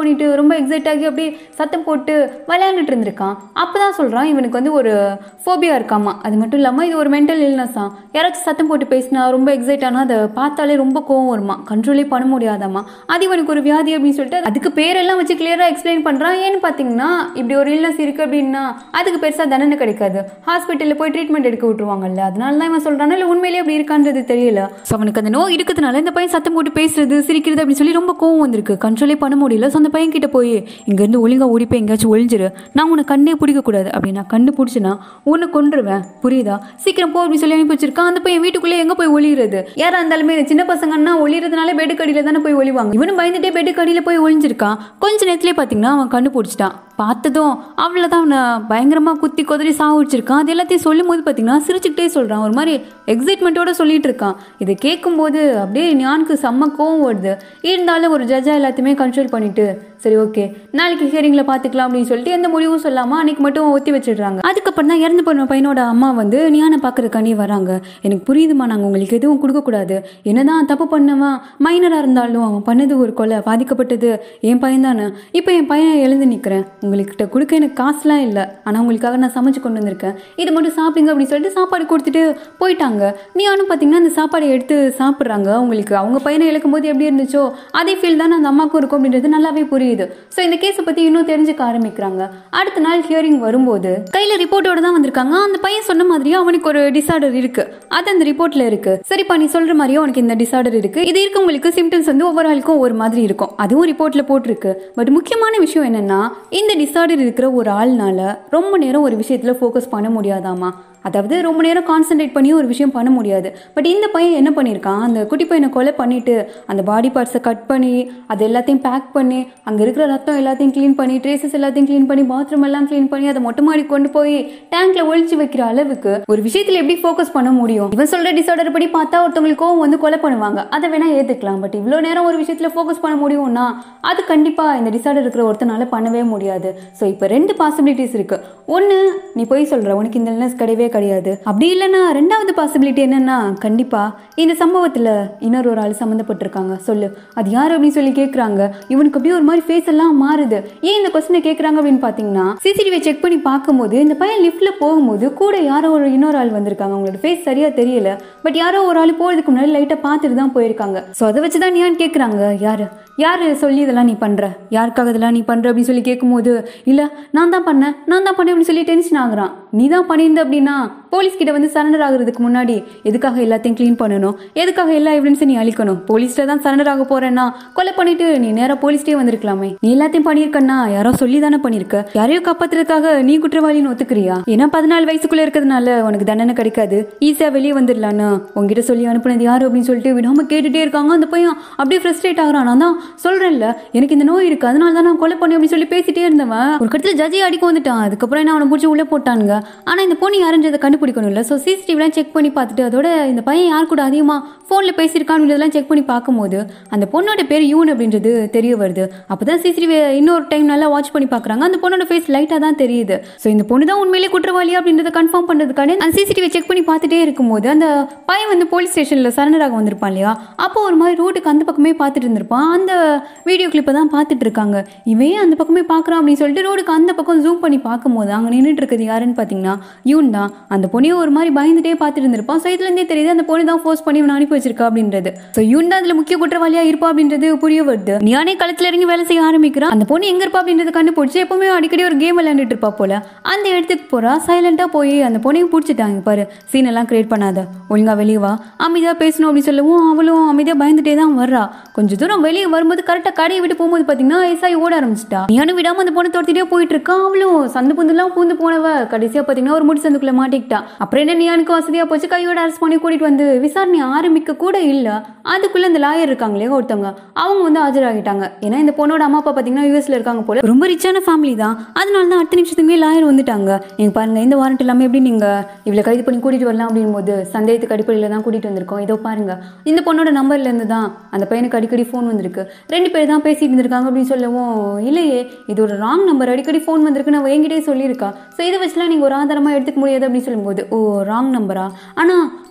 பண்ணிட்டு ரொம்ப எக்ஸைட் ஆகி அப்படியே சத்தம் போட்டு விளையாண்டுட்டு இருந்திருக்கான் அப்பதான் சொல்றான் இவனுக்கு வந்து ஒரு ஃபோபியா இருக்காமா அது மட்டும் இல்லாம இது ஒரு மென்டல் இல்னஸா யாராச்சும் சத்தம் போட்டு பேசினா ரொம்ப எக்ஸைட் ஆனா அதை பார்த்தாலே ரொம்ப கோவம் வருமா கண்ட்ரோலே பண்ண முடியாதாமா அது இவனுக்கு ஒரு வியாதி அப்படின்னு சொல்லிட்டு அதுக்கு பேரெல்லாம் வச்சு கிளியரா எக்ஸ்பிளைன் பண்றான் ஏன்னு பாத்தீங்கன்னா இப்படி ஒரு இல்னஸ் இருக்கு அப்படின்னா அதுக்கு பெருசா தண்டனை கிடைக்காது ஹாஸ்பிட்டல்ல போய் ட்ரீட்மெண்ட் எடுக்க விட்டுருவாங்கல்ல அதனால தான் இவன் சொல்றானா இல்ல உண்மையிலேயே அப்படி இருக்கான்றது தெரியல ஸோ அவனுக்கு அந்த நோய் இருக்கிறதுனால இந்த பையன் சத்தம் போட்டு பேசுறது சிரிக்கிறது அப்படின்னு சொல்லி ரொம்ப கோவம் வந்திருக்கு கண்ட்ரோலே பண்ண முடியல ஸோ அந்த பையன் கிட்ட போய் இங்க இருந்து ஒழுங்கா ஓடி போய் எங்கேயாச்சும் ஒழிஞ்சிரு நான் உன்னை கண்டே பிடிக்க கூடாது அப்படி நான் கண்டுபிடிச்சினா உன்னை கொன்றுவேன் புரியுதா சீக்கிரம் போ அப்படின்னு சொல்லி அனுப்பி வச்சிருக்கான் அந்த பையன் வீட்டுக்குள்ளே எங்க போய் ஒளிகிறது யாரா இருந்தாலுமே சின்ன பசங்கன்னா ஒளிறதுனால பெட்டு கடியில தானே போய் ஒளிவாங்க இவனும் பயந்துட்டே பெட்டு கடியில போய் ஒளிஞ்சிருக்கான் கொஞ்ச நேரத்திலே பாத்தீங்கன்னா அவன் கண்டுபிடிச்சிட்டான் பார்த்ததும் அவ்வளோதான் அவனை பயங்கரமா குத்தி குதறி சாவிச்சிருக்கான் அது எல்லாத்தையும் சொல்லும் போது பார்த்தீங்கன்னா சிரிச்சுக்கிட்டே சொல்றான் ஒரு மாதிரி எக்ஸைட்மெண்ட்டோட சொல்லிட்டு இருக்கான் இதை கேட்கும்போது அப்படியே ஞானுக்கு செம்ம கோவம் வருது இருந்தாலும் ஒரு ஜட்ஜா எல்லாத்தையுமே கண்ட்ரோல் பண்ணிட்டு சரி ஓகே நாளைக்கு ஹியரிங்ல பார்த்துக்கலாம் அப்படின்னு சொல்லிட்டு எந்த முடிவும் சொல்லாம அன்னைக்கு மட்டும் ஒத்தி வச்சிடுறாங்க அதுக்கப்புறம் தான் இறந்து போன பையனோட அம்மா வந்து ஞானை பார்க்கறதுக்காண்டி வராங்க எனக்கு புரியுதுமா நாங்கள் உங்களுக்கு எதுவும் கொடுக்கக்கூடாது என்னதான் தப்பு பண்ணவன் மைனராக இருந்தாலும் அவன் பண்ணது ஒரு கொலை பாதிக்கப்பட்டது என் பையன் தானே இப்போ என் பையன் எழுந்து நிற்கிறேன் உங்கள்கிட்ட கொடுக்க எனக்கு காசுலாம் இல்லை ஆனால் உங்களுக்காக நான் சமைச்சு கொண்டு வந்திருக்கேன் இதை மட்டும் சாப்பிடுங்க அப்படின்னு சொல்லிட்டு சாப்பாடு கொடுத்துட்டு போயிட்டாங்க நீயானும் பார்த்தீங்கன்னா அந்த சாப்பாடை எடுத்து சாப்பிட்றாங்க உங்களுக்கு அவங்க பையனை இழக்கும் போது எப்படி இருந்துச்சோ அதே ஃபீல் தான் அந்த அம்மாவுக்கும் இருக்கும் அப்படின்றது நல்லாவே புரியுது ஸோ இந்த கேஸை பற்றி இன்னும் தெரிஞ்சுக்க ஆரம்பிக்கிறாங்க அடுத்த நாள் ஹியரிங் வரும்போது கையில் ரிப்போர்ட்டோட தான் வந்திருக்காங்க அந்த பையன் சொன்ன மாதிரியே அவனுக்கு ஒரு டிசார்டர் இருக்கு அது அந்த ரிப்போர்ட்ல இருக்கு சரிப்பா நீ சொல்ற மாதிரியே உனக்கு இந்த டிசார்டர் இருக்கு இது இருக்கவங்களுக்கு சிம்டம்ஸ் வந்து ஒவ்வொரு ஆளுக்கும் ஒரு மாதிரி இருக்கும் அதுவும் ரிப்போர்ட்ல போட்டிருக்கு பட் முக்கியமான விஷயம் என்னன்னா இந்த டிசார்டர் இருக்கிற ஒரு ஆள்னால ரொம்ப நேரம் ஒரு விஷயத்துல ஃபோக்கஸ் பண்ண முடியாதாமா அதாவது ரொம்ப நேரம் கான்சென்ட்ரேட் பண்ணி ஒரு விஷயம் பண்ண முடியாது பட் இந்த பையன் என்ன பண்ணியிருக்கான் அந்த குட்டி பையனை கொலை பண்ணிட்டு அந்த பாடி பார்ட்ஸை கட் பண்ணி அது எல்லாத்தையும் பேக் பண்ணி அங்கே இருக்கிற ரத்தம் எல்லாத்தையும் க்ளீன் பண்ணி ட்ரேசஸ் எல்லாத்தையும் க்ளீன் பண்ணி பாத்ரூம் எல்லாம் க்ளீன் பண்ணி அதை மொட்டை மாடி கொண்டு போய் டேங்க்ல ஒழிச்சு வைக்கிற அளவுக்கு ஒரு விஷயத்தில் எப்படி ஃபோக்கஸ் பண்ண முடியும் இவன் சொல்ற டிசார்டர் படி பார்த்தா ஒருத்தவங்களுக்கு கோவம் வந்து கொலை பண்ணுவாங்க அதை வேணா ஏற்றுக்கலாம் பட் இவ்வளோ நேரம் ஒரு விஷயத்தில் ஃபோக்கஸ் பண்ண முடியும்னா அது கண்டிப்பாக இந்த டிசார்டர் இருக்கிற ஒருத்தனால பண்ணவே முடியாது ஸோ இப்போ ரெண்டு பாசிபிலிட்டிஸ் இருக்கு ஒன்று நீ போய் சொல்ற உனக்கு இந்த இல்னஸ் கிடையவே கிடையாது அப்படி இல்லைன்னா ரெண்டாவது பாசிபிலிட்டி என்னன்னா கண்டிப்பா இந்த சம்பவத்துல இன்னொரு ஒரு ஆள் சம்மந்தப்பட்டிருக்காங்க சொல்லு அது யார் அப்படின்னு சொல்லி கேட்குறாங்க இவனுக்கு அப்படியே ஒரு மாதிரி ஃபேஸ் எல்லாம் மாறுது ஏன் இந்த கொஸ்டினை கேட்குறாங்க அப்படின்னு பார்த்தீங்கன்னா சிசிடிவி செக் பண்ணி பார்க்கும்போது இந்த பையன் லிஃப்ட்ல போகும்போது கூட யாரோ ஒரு இன்னொரு ஆள் வந்திருக்காங்க அவங்களோட ஃபேஸ் சரியா தெரியல பட் யாரோ ஒரு ஆள் போறதுக்கு முன்னாடி லைட்டாக பார்த்துட்டு தான் போயிருக்காங்க ஸோ அதை வச்சு தான் நீயான்னு கேட்குறாங்க யாரு யார் சொல்லி இதெல்லாம் நீ பண்ணுற யாருக்காக இதெல்லாம் நீ பண்ணுற அப்படின்னு சொல்லி கேட்கும்போது இல்லை நான் தான் பண்ணேன் நான் தான் பண்ணேன் அப்படின்னு சொல்லி டென்ஷன் ஆகுறான் நீ தான் பண்ணியிருந்த அப்படின்னா போலீஸ் கிட்ட வந்து சரண்டர் ஆகுறதுக்கு முன்னாடி எதுக்காக எல்லாத்தையும் க்ளீன் பண்ணணும் எதுக்காக எல்லா எவிடன்ஸும் நீ அழிக்கணும் போலீஸ்ல தான் சரண்டர் ஆக போறேன்னா கொலை பண்ணிட்டு நீ நேரா போலீஸ்டே வந்திருக்கலாமே நீ எல்லாத்தையும் பண்ணியிருக்கன்னா யாரோ சொல்லி தானே பண்ணியிருக்க யாரையோ காப்பாத்துறதுக்காக நீ குற்றவாளின்னு ஒத்துக்கிறியா ஏன்னா பதினாலு வயசுக்குள்ள இருக்கிறதுனால உனக்கு தண்டனை கிடைக்காது ஈஸியா வெளியே வந்துடலான்னு உங்ககிட்ட சொல்லி அனுப்புனது யாரு அப்படின்னு சொல்லிட்டு விடாம கேட்டுட்டே இருக்காங்க அந்த பையன் அப்படியே ஃப்ரஸ்ட்ரேட் ஆகுறான் நான் தான் சொல்றேன்ல எனக்கு இந்த நோய் இருக்கு அதனால தான் நான் கொலை பண்ணி அப்படின்னு சொல்லி பேசிட்டே இருந்தவன் ஒரு கட்டத்தில் ஜட்ஜி அடிக்க வந்துட்டான் அதுக்கப்புறம் என்ன அவனை பிடிச்சி உள்ள போட்டானுங்க ஆனா இந்த பொண்ணு யாருன்றதை கண்டுபிடிக்கணும்ல ஸோ சிசிடிவிலாம் செக் பண்ணி பார்த்துட்டு அதோட இந்த பையன் யார் கூட அதிகமாக ஃபோனில் பேசியிருக்கான்னு செக் பண்ணி பார்க்கும்போது அந்த பொண்ணோட பேர் யூன் அப்படின்றது தெரிய வருது அப்பதான் சிசிடிவி இன்னொரு டைம் நல்லா வாட்ச் பண்ணி பார்க்குறாங்க அந்த பொண்ணோட ஃபேஸ் லைட்டாக தான் தெரியுது ஸோ இந்த பொண்ணு தான் உண்மையிலே குற்றவாளி அப்படின்றத கன்ஃபார்ம் பண்ணுறதுக்கான அந்த சிசிடிவி செக் பண்ணி பார்த்துட்டே இருக்கும்போது அந்த பையன் வந்து போலீஸ் ஸ்டேஷனில் சரண்டராக வந்திருப்பான் இல்லையா அப்போ ஒரு மாதிரி ரோட்டுக்கு அந்த பக்கமே பார்த்துட்டு இருந்திருப்பான் அந்த வீடியோ கிளிப்பை தான் பார்த்துட்டு இருக்காங்க இவன் ஏன் அந்த பக்கமே பார்க்குறான் அப்படின்னு சொல்லிட்டு ரோடுக்கு அந்த பக்கம் ஜூம் பண்ணி பார்க்கும்போது அங்கே நின்றுட்டு இருக்கிறது யாருன்னு பார்த்தீங்கன்னா யூன் தான் அந்த பொண்ணையும் ஒரு மாதிரி பயந்துட்டே பார்த்துட்டு இருந்திருப்பான் ஸோ இதுலேருந்தே தெரியுது அந்த பொண்ணு தான் ஃபோர்ஸ் பண்ணி இவனை அனுப்பி வச்சிருக்கா அப்படின்றது ஸோ யூன் தான் அதில் முக்கிய குற்றவாளியா இருப்பா அப்படின்றது புரிய வருது நியானே களத்தில் இறங்கி வேலை செய்ய ஆரம்பிக்கிறான் அந்த பொண்ணு எங்க இருப்பா அப்படின்றத கண்டுபிடிச்சு எப்பவுமே அடிக்கடி ஒரு கேம் விளையாண்டுட்டு இருப்பா போல அந்த இடத்துக்கு போறா சைலண்டா போய் அந்த பொண்ணையும் பிடிச்சிட்டாங்க பாரு சீன் எல்லாம் கிரியேட் பண்ணாத ஒழுங்கா வெளியே வா அமைதியா பேசணும் அப்படின்னு சொல்லவும் அவளும் அமைதியா பயந்துட்டே தான் வர்றா கொஞ்சம் தூரம் வெளியே வரும்போது கரெக்டாக கடையை விட்டு போகும்போது பார்த்தீங்கன்னா ஐசாய் ஓட ஆரம்பிச்சிட்டா நீனும் விடாம அந்த பொண்ணை துரத்திட்டே போயிட்டு இருக்கா அவளும் சந்து புந்துலாம் பூந்து போனவ கடைசியா பார்த்தீங்கன்னா ஒரு முடி சந்துக்குள்ள மாட்டிக்கிட்டா அப்புறம் என்ன நீயானுக்கு வசதியா போச்சு கையோட அரெஸ்ட் பண்ணி கூட்டிட்டு வந்து விசாரணை ஆரம்பிக்க கூட இல்ல அதுக்குள்ள இந்த லாயர் இருக்காங்களே ஒருத்தவங்க அவங்க வந்து ஆஜராகிட்டாங்க ஏன்னா இந்த பொண்ணோட அம்மா அப்பா பார்த்தீங்கன்னா யூஎஸ்ல இருக்காங்க போல ரொம்ப ரிச்சான ஃபேமிலி தான் அதனால தான் அடுத்த நிமிஷத்துக்குமே லாயர் வந்துட்டாங்க நீங்க பாருங்க இந்த வாரண்ட் எல்லாமே எப்படி நீங்க இவளை கைது பண்ணி கூட்டிட்டு வரலாம் அப்படின் போது சந்தேகத்துக்கு அடிப்படையில் தான் கூட்டிட்டு வந்திருக்கோம் இதோ பாருங்க இந்த பொண்ணோட நம்பர்ல இருந்து தான் அந்த பையனுக்கு அடிக்கடி ஃபோன் வந்திருக்கு ரெண்டு பேர் தான் பேசிட்டு இருந்திருக்காங்க அப்படின்னு சொல்லவும் இல்லையே இது ஒரு ராங் நம்பர் அடிக்கடி ஃபோன் வந்திருக்குன்னு அவ என்கிட்டயே சொல்லியிருக்கா ஸோ இதை வச்சுலாம் நீங்கள் ஒரு ஆதாரமாக எடுத்துக்க முடியாது அப்படின்னு சொல்லும்போது ஓ ராங் நம்பரா ஆனால்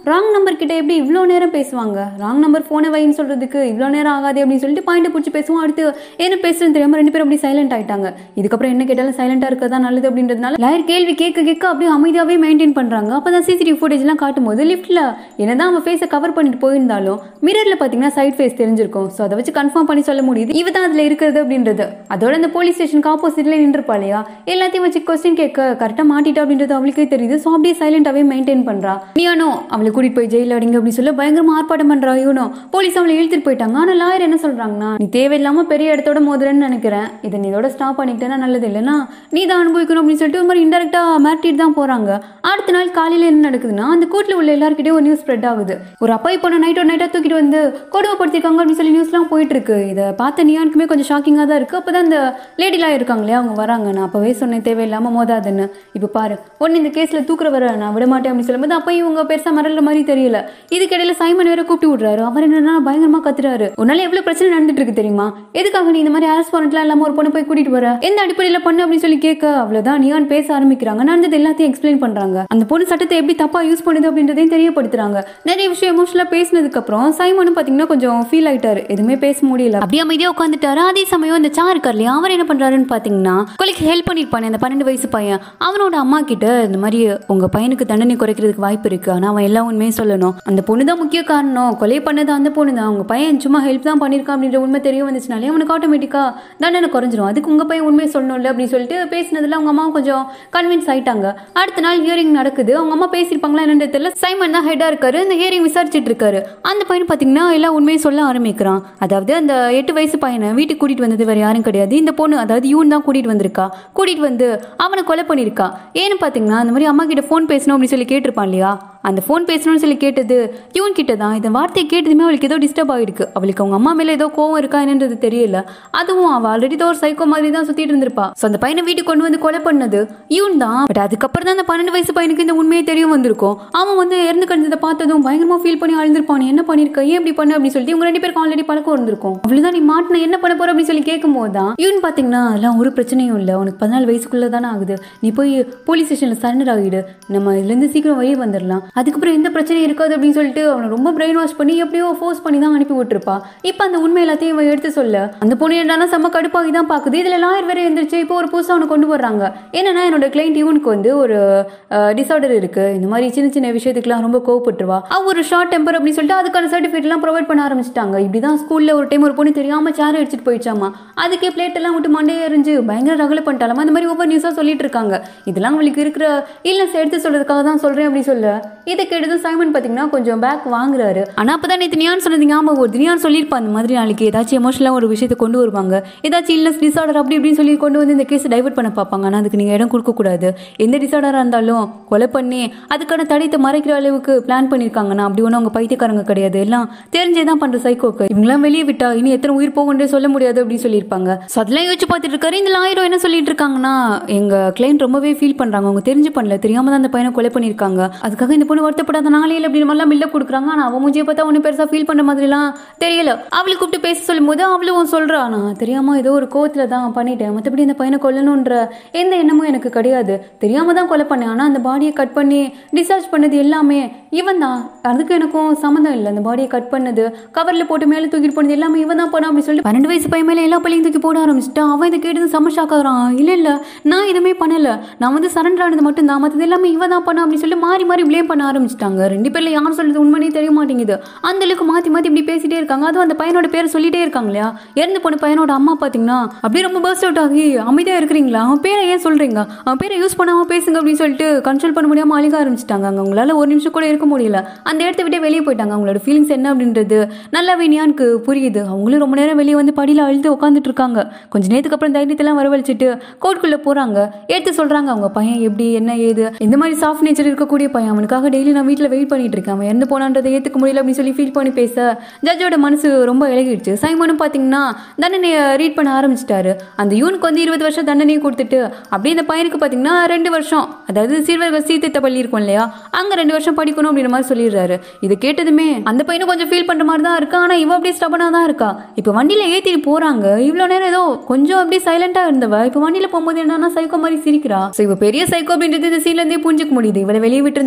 ராங் நம்பர் கிட்ட எப்படி இவ்வளோ நேரம் பேசுவாங்க ராங் நம்பர் ஃபோனை வைன்னு சொல்றதுக்கு இவ்வளோ நேரம் ஆகாது அப்படின்னு சொல்லிட்டு பாயிண்ட் பிடிச்சி பேசுவோம் அடுத்து என்ன பேசுறேன்னு தெரியாம ரெண்டு பேரும் அப்படி சைலண்ட் ஆயிட்டாங்க இதுக்கப்புறம் என்ன கேட்டாலும் சைலண்டா இருக்கதான் நல்லது அப்படின்றதுனால லாயர் கேள்வி கேட்க கேட்க அப்படியே அமைதியாவே மெயின்டைன் பண்றாங்க அப்பதான் சிசிடிவி ஃபுட்டேஜ் எல்லாம் காட்டும் போது லிஃப்ட்ல என்னதான் அவன் ஃபேஸை கவர் பண்ணிட்டு போயிருந்தாலும் மிரர்ல பாத்தீங்கன்னா சைட் ஃபேஸ் தெரிஞ்சிருக்கும் ஸோ அதை வச்சு கன்ஃபார்ம் பண்ணி சொல்ல முடியுது இவ தான் அதுல இருக்கிறது அப்படின்றது அதோட அந்த போலீஸ் ஸ்டேஷனுக்கு ஆப்போசிட்ல நின்றுப்பா இல்லையா எல்லாத்தையும் வச்சு கொஸ்டின் கேட்க கரெக்டா மாட்டிட்டா அப்படின்றது அவளுக்கே தெரியுது ஸோ அப்படியே சைலண்டாவே மெயின்டைன் பண்றா நீயானோ அவளை கூட்டிட்டு போய் ஜெயில அடிங்க அப்படின்னு சொல்லி பயங்கரமா ஆர்ப்பாட்டம் பண்றா இவனோ போலீஸ் அவளை இழுத்துட்டு போயிட்டாங்க ஆனா லாயர் என்ன சொல்றாங்கன்னா நீ தேவையில்லாம பெரிய இடத்தோட மோதுறேன்னு நினைக்கிறேன் இதை நீ இதோட ஸ்டாப் பண்ணிக்கிட்டேன்னா நல்லது இல்லைன்னா நீ தான் அனுபவிக்கணும் அப்படின்னு சொல்லிட்டு ஒரு மாதிரி இன்டெரக்டா மாட்டிட்டு தான் போறாங்க அடுத்த நாள் காலையில என்ன நடக்குதுன்னா அந்த கூட்டில் உள்ள எல்லாருக்கிட்டையும் ஒரு நியூஸ் ஸ்ப்ரெட் ஆகுது ஒரு அப்பா இப்போ நைட் ஒரு நைட்டா தூக்கிட்டு வந்து கொடுமைப்படுத்திருக்காங்க அப்படின்னு சொல்லி நியூஸ்லாம் போயிட்டு இருக்கு இதை பார்த்த நியானுக்குமே கொஞ்சம் ஷாக்கிங்காக தான் இருக்கு அப்பதான் அந்த லேடிலாம் இருக்காங்க இல்லையா அவங்க வராங்க நான் அப்பவே சொன்னேன் தேவையில்லாம மோதாதுன்னு இப்போ பாரு ஒன்று இந்த கேஸ்ல தூக்குற வர நான் விட மாட்டேன் அப்படின்னு சொல்லும்போது அப்போ இவங்க பெருசா மறல்ற மாதிரி தெரியல இதுக்கிடையில சைமன் வேற கூப்பிட்டு விடுறாரு அவர் என்னன்னா பயங்கரமா கத்துறாரு உன்னால எவ்வளவு பிரச்சனை நடந்துட்டு இருக்கு தெரியுமா எதுக்காக நீ இந்த மாதிரி அரசு பண்ணலாம் இல்லாம ஒரு பொண்ணை போய் கூட்டிட்டு வர எந்த அடிப்படையில பண்ணு அப்படின்னு சொல்லி கேட்க அவ்வளவுதான் நியான் பேச ஆரம்பிக்கிறாங்க நடந்தது எல்லாத்தையும் எக்ஸ்பிளைன் பண்றாங்க அந்த பொண்ணு சட்டத்தை எப்படி தப்பா யூஸ் பண்ணுது அப்படின்றதையும் தெரியப்படுத்துறாங்க நிறைய விஷயம் எமோஷனலா பேசினதுக்கு அப்புறம் சைமனும் பாத்தீங்கன்னா கொஞ்சம் ஃபீல் ஆயிட்டாரு எதுவுமே பேச முடியல அப்படியே அமைதியா உட்காந்துட்டாரு அதே சமயம் அந்த சார் இருக்கார் இல்லையா அவர் என்ன பண்றாருன்னு பாத்தீங்கன்னா கொலைக்கு ஹெல்ப் பண்ணிருப்பானே அந்த பன்னெண்டு வயசு பையன் அவனோட அம்மா கிட்ட இந்த மாதிரி உங்க பையனுக்கு தண்டனை குறைக்கிறதுக்கு வாய்ப்பு இருக்கு ஆனா அவன் எல்லா உண்மையும் சொல்லணும் அந்த பொண்ணு தான் முக்கிய காரணம் கொலை பண்ணது அந்த பொண்ணு தான் உங்க பையன் சும்மா ஹெல்ப் தான் பண்ணிருக்கான் அப்படின்ற உண்மை தெரிய வந்துச்சுனாலே அவனுக்கு ஆட்டோமேட்டிக்கா தண்டனை குறைஞ்சிரும் அதுக்கு உங்க பையன் உண்மையை சொல்லணும்ல அப்படின்னு சொல்லிட்டு பேசினதுல அவங்க அம்மா கொஞ்சம் கன்வின்ஸ் ஆயிட்டாங்க அடுத்த நாள் ஹியரிங் நடக்குது அவங்க அம்மா பேசியிருப்பாங்களா என்னன்னு தெரியல சைமன் தான் ஹெட்டா இருக்காரு இந்த ஹியரிங் விசாரிச்சுட்டு இருக்காரு அந்த பையன் பாத்தீங்கன்னா எல்லா உண்மையும் சொல்ல ஆரம்பிக்கிறான் அதாவது அந்த எட்டு வயசு பையனை வீட்டுக்கு கூட்டிட்டு வந்தது வேற யாரும் கிடையாது இந்த பொண்ணு அதாவது யூன் தான் கூட்டிட்டு வந்திருக்கா கூட்டிட்டு வந்து அவனை கொலை பண்ணியிருக்கா ஏன்னு பாத்தீங்கன்னா இந்த மாதிரி அம்மா கிட்ட ஃபோன் பேசணும் அப்படின்னு சொல்லி கேட்டிருப்பான் இல்லையா அந்த ஃபோன் பேசணும்னு சொல்லி கேட்டது இவன் கிட்ட தான் இந்த வார்த்தையை கேட்டதுமே அவளுக்கு ஏதோ டிஸ்டர்ப் ஆகிருக்கு அவளுக்கு அவங்க அம்மா மேலே ஏதோ கோவம் இருக்கா என்னன்றது தெரியல அதுவும் அவள் ஆல்ரெடி ஏதோ ஒரு சைக்கோ மாதிரி தான் சுத்திட்டு இருந்திருப்பா ஸோ அந்த பையனை வீட்டுக்கு கொண்டு வந்து கொலை பண்ணது இவன் தான் பட் அதுக்கப்புறம் தான் அந்த பன்னெண்டு வயசு பையனுக்கு இந்த உண்மையே தெரிய வந்திருக்கும் அவன் வந்து இறந்து கிடந்ததை பார்த்ததும் பயங்கரமா ஃபீல் பண்ணி அழுந்திருப்பான் நீ என்ன பண்ணிருக்க ஏன் இப்படி பண்ண அப்படின்னு சொல்லிட்டு இவங்க ரெண்டு பேருக்கு ஆல்ரெடி பழக்கம் இருந்திருக்கும் அவ்வளவுதான் நீ மாட்டின என்ன பண்ண போற அப்படின்னு சொல்லி கேட்கும்போது தான் இவன் பாத்தீங்கன்னா அதெல்லாம் ஒரு பிரச்சனையும் இல்லை உனக்கு பதினாலு வயசுக்குள்ள தானே ஆகுது நீ போய் போலீஸ் ஸ்டேஷன்ல சரண்டர் ஆகிடு நம்ம இதுல இருந்து சீக்கிரம் வெளியே வந்துடலாம் அதுக்கப்புறம் எந்த பிரச்சனையும் இருக்காது அப்படின்னு சொல்லிட்டு அவனை ரொம்ப பிரெயின் வாஷ் பண்ணி எப்படியோ ஃபோர்ஸ் பண்ணி தான் அனுப்பி விட்டுருப்பா இப்போ அந்த உண்மை எல்லாத்தையும் இவன் எடுத்து சொல்ல அந்த பொண்ணு என்னன்னா செம்ம கடுப்பாகி தான் பார்க்குது இதில் லாயர் வேற எழுந்திரிச்சு இப்போ ஒரு புதுசாக அவனை கொண்டு வர்றாங்க என்னன்னா என்னோட கிளைண்ட் இவனுக்கு வந்து ஒரு டிசார்டர் இருக்கு இந்த மாதிரி சின்ன சின்ன விஷயத்துக்குலாம் ரொம்ப கோவப்பட்டுருவா அவ ஒரு ஷார்ட் டெம்பர் அப்படின்னு சொல்லிட்டு அதுக்கான சர்டிஃபிகேட்லாம் ப்ரொவைட் பண்ண ஆரம்பிச்சிட்டாங்க இப்படி தான் ஸ்கூலில் ஒரு டைம் ஒரு பொண்ணு தெரியாம சேர் அடிச்சிட்டு போயிடுச்சாமா அதுக்கே பிளேட் எல்லாம் விட்டு மண்டையே எறிஞ்சு பயங்கர ரகலை பண்ணிட்டாலாமா இந்த மாதிரி ஒவ்வொரு நியூஸாக சொல்லிட்டு இருக்காங்க இதெல்லாம் அவளுக்கு இருக்கிற இல்லஸ் எடுத்து சொல்றதுக்காக தான் சொல்றேன் அப்படி சொல்ல இதை கேட்டது சைமன் பார்த்தீங்கன்னா கொஞ்சம் பேக் வாங்குறாரு ஆனால் அப்போ தான் நேற்று நியான் சொன்னது ஞாபகம் வருது நியான் சொல்லியிருப்பா அந்த மாதிரி நாளைக்கு ஏதாச்சும் எமோஷனலாக ஒரு விஷயத்தை கொண்டு வருவாங்க ஏதாச்சும் இல்லஸ் டிசார்டர் அப்படி இப்படின்னு சொல்லி கொண்டு வந்து இந்த கேஸ் டைவர்ட் பண்ண பார்ப்பாங்க ஆனால் அதுக்கு நீங்கள் இடம் கொடுக்கக்கூடாது எந்த டிசார்டராக இருந்தாலும் கொலை பண்ணி அதுக்கான தடயத்தை மறைக்கிற அளவுக்கு பிளான் பண்ணியிருக்காங்கன்னா அப்படி ஒன்றும் அவங்க பைத்தியக்காரங்க கிடையாது எல்லாம் தெரிஞ்சே தான் பண்ணுற சைக்கோக்கு இவங்களாம் வெளியே விட்டா இனி எத்தனை உயிர் போகுன்றே சொல்ல முடியாது அப்படின்னு சொல்லியிருப்பாங்க ஸோ அதெல்லாம் யோசிச்சு பார்த்துட்டு இருக்காரு இந்த லாயரும் என்ன சொல்லிட்டு இருக்காங்கன்னா எங்கள் கிளைண்ட் ரொம்பவே ஃபீல் பண்ணுறாங்க அவங்க தெரிஞ்சு பண்ணல தெரியாம தான் அந்த பையனை கொலை பண்ணியிருக்காங்க அதுக்காக இந்த பொண்ணு வருத்தப்படாத நாளையில் அப்படின்னு மாதிரிலாம் பில்டப் கொடுக்குறாங்க ஆனால் அவன் மூஞ்சியை பார்த்தா ஒன்றும் பெருசாக ஃபீல் பண்ணுற மாதிரிலாம் தெரியல அவளை கூப்பிட்டு பேச சொல்லும் போது அவளும் சொல்கிறா நான் தெரியாமல் ஏதோ ஒரு கோவத்தில் தான் பண்ணிட்டேன் மற்றபடி இந்த பையனை கொல்லணுன்ற எந்த எண்ணமும் எனக்கு கிடையாது தெரியாம தான் கொலை பண்ணேன் ஆனால் அந்த பாடியை கட் பண்ணி டிஸ்சார்ஜ் பண்ணது எல்லாமே இவன் தான் அதுக்கு எனக்கும் சம்மந்தம் இல்லை அந்த பாடியை கட் பண்ணது கவரில் போட்டு மேலே தூக்கிட்டு போனது எல்லாமே இவன் தான் பண்ணான் அப்படின்னு சொல்லி பன்னெண்டு வயசு பையன் மேலே எல்லா பள்ளியும் தூக்கி போட ஆரம்பிச்சிட்டான் அவன் இதை கேட்டது செம்ம ஷாக் ஆகுறான் இல்லை இல்லை நான் எதுவுமே பண்ணல நான் வந்து சரண்டர் ஆனது மட்டும் தான் மற்றது எல்லாமே இவன் தான் பண்ணா அப்படின்னு சொல்லி மாறி மாறி ப்ளேம் பண்ண ஆரம்பிச்சிட்டாங்க ரெண்டு பேர்ல யார் சொல்றது உண்மையே தெரிய மாட்டேங்குது அந்த அளவுக்கு மாற்றி மாற்றி இப்படி பேசிட்டே இருக்காங்க அதுவும் அந்த பையனோட பேரை சொல்லிட்டே இருக்காங்க இல்லையா இறந்து போன பையனோட அம்மா பார்த்தீங்கன்னா அப்படியே ரொம்ப பர்ஸ்ட் அவுட் ஆகி அமைதியாக இருக்கிறீங்களா அவன் பேரை ஏன் சொல்றீங்க அவன் பேரை யூஸ் பண்ணாமல் பேசுங்க அப்படின்னு சொல்லிட்டு கண்ட்ரோல் பண்ண முடியாமல் அழுக ஆரம்பிச்சிட்டாங்க அங்கே அவங்களால ஒரு நிமிஷம் கூட இருக்க முடியல அந்த இடத்த விட்டு வெளியே போயிட்டாங்க அவங்களோட ஃபீலிங்ஸ் என்ன அப்படின்றது நல்லாவே நியானுக்கு புரியுது அவங்களும் ரொம்ப நேரம் வெளியே வந்து படியில் அழுது உட்காந்துட்டு இருக்காங்க கொஞ்ச நேரத்துக்கு அப்புறம் தைரியத்தெல்லாம் வரவழைச்சிட்டு கோர்ட்டுக்குள்ளே போகிறாங்க எடுத்து சொல்கிறாங்க அவங்க பையன் எப்படி என்ன ஏது இந்த மாதிரி சாஃப்ட் நேச்சர் இருக்கக்கூடிய பையன் அவனுக்காக டெய்லி நான் வீட்டில் வெயிட் பண்ணிட்டு இருக்கேன் அவன் இறந்து போனான்றதை ஏற்றுக்க முடியல அப்படின்னு சொல்லி ஃபீல் பண்ணி பேச ஜட்ஜோட மனசு ரொம்ப இலகிடுச்சு சைமனும் பார்த்தீங்கன்னா தண்டனையை ரீட் பண்ண ஆரம்பிச்சிட்டாரு அந்த யூனுக்கு வந்து இருபது வருஷம் தண்டனையை கொடுத்துட்டு அப்படியே இந்த பையனுக்கு பார்த்தீங்கன்னா ரெண்டு வருஷம் அதாவது சீர்வர்கள் சீர்திருத்த பள்ளி இருக்கும் இல்லையா அங்கே ரெண்டு வருஷம் படிக்கணும் அப்படின்ற மாதிரி சொல்லிடுறாரு இது கேட்டதுமே அந்த பையனும் கொஞ்சம் ஃபீல் பண்ணுற மாதிரி தான் இருக்கா ஆனால் இவ அப்படியே ஸ்டபனாக தான் இருக்கா இப்போ வண்டியில் ஏற்றிட்டு போகிறாங்க இவ்வளோ நேரம் ஏதோ கொஞ்சம் அப்படியே சைலண்டாக இருந்தவ இப்போ வண்டியில் போகும்போது என்னன்னா சைக்கோ மாதிரி சிரிக்கிறா ஸோ இவ பெரிய சைக்கோ அப்படின்றது இந்த சீன்லேருந்தே புரிஞ்சுக்க முடியுது இவளை வெளியே விட்டுருந்தா இன்னும் எத்தனை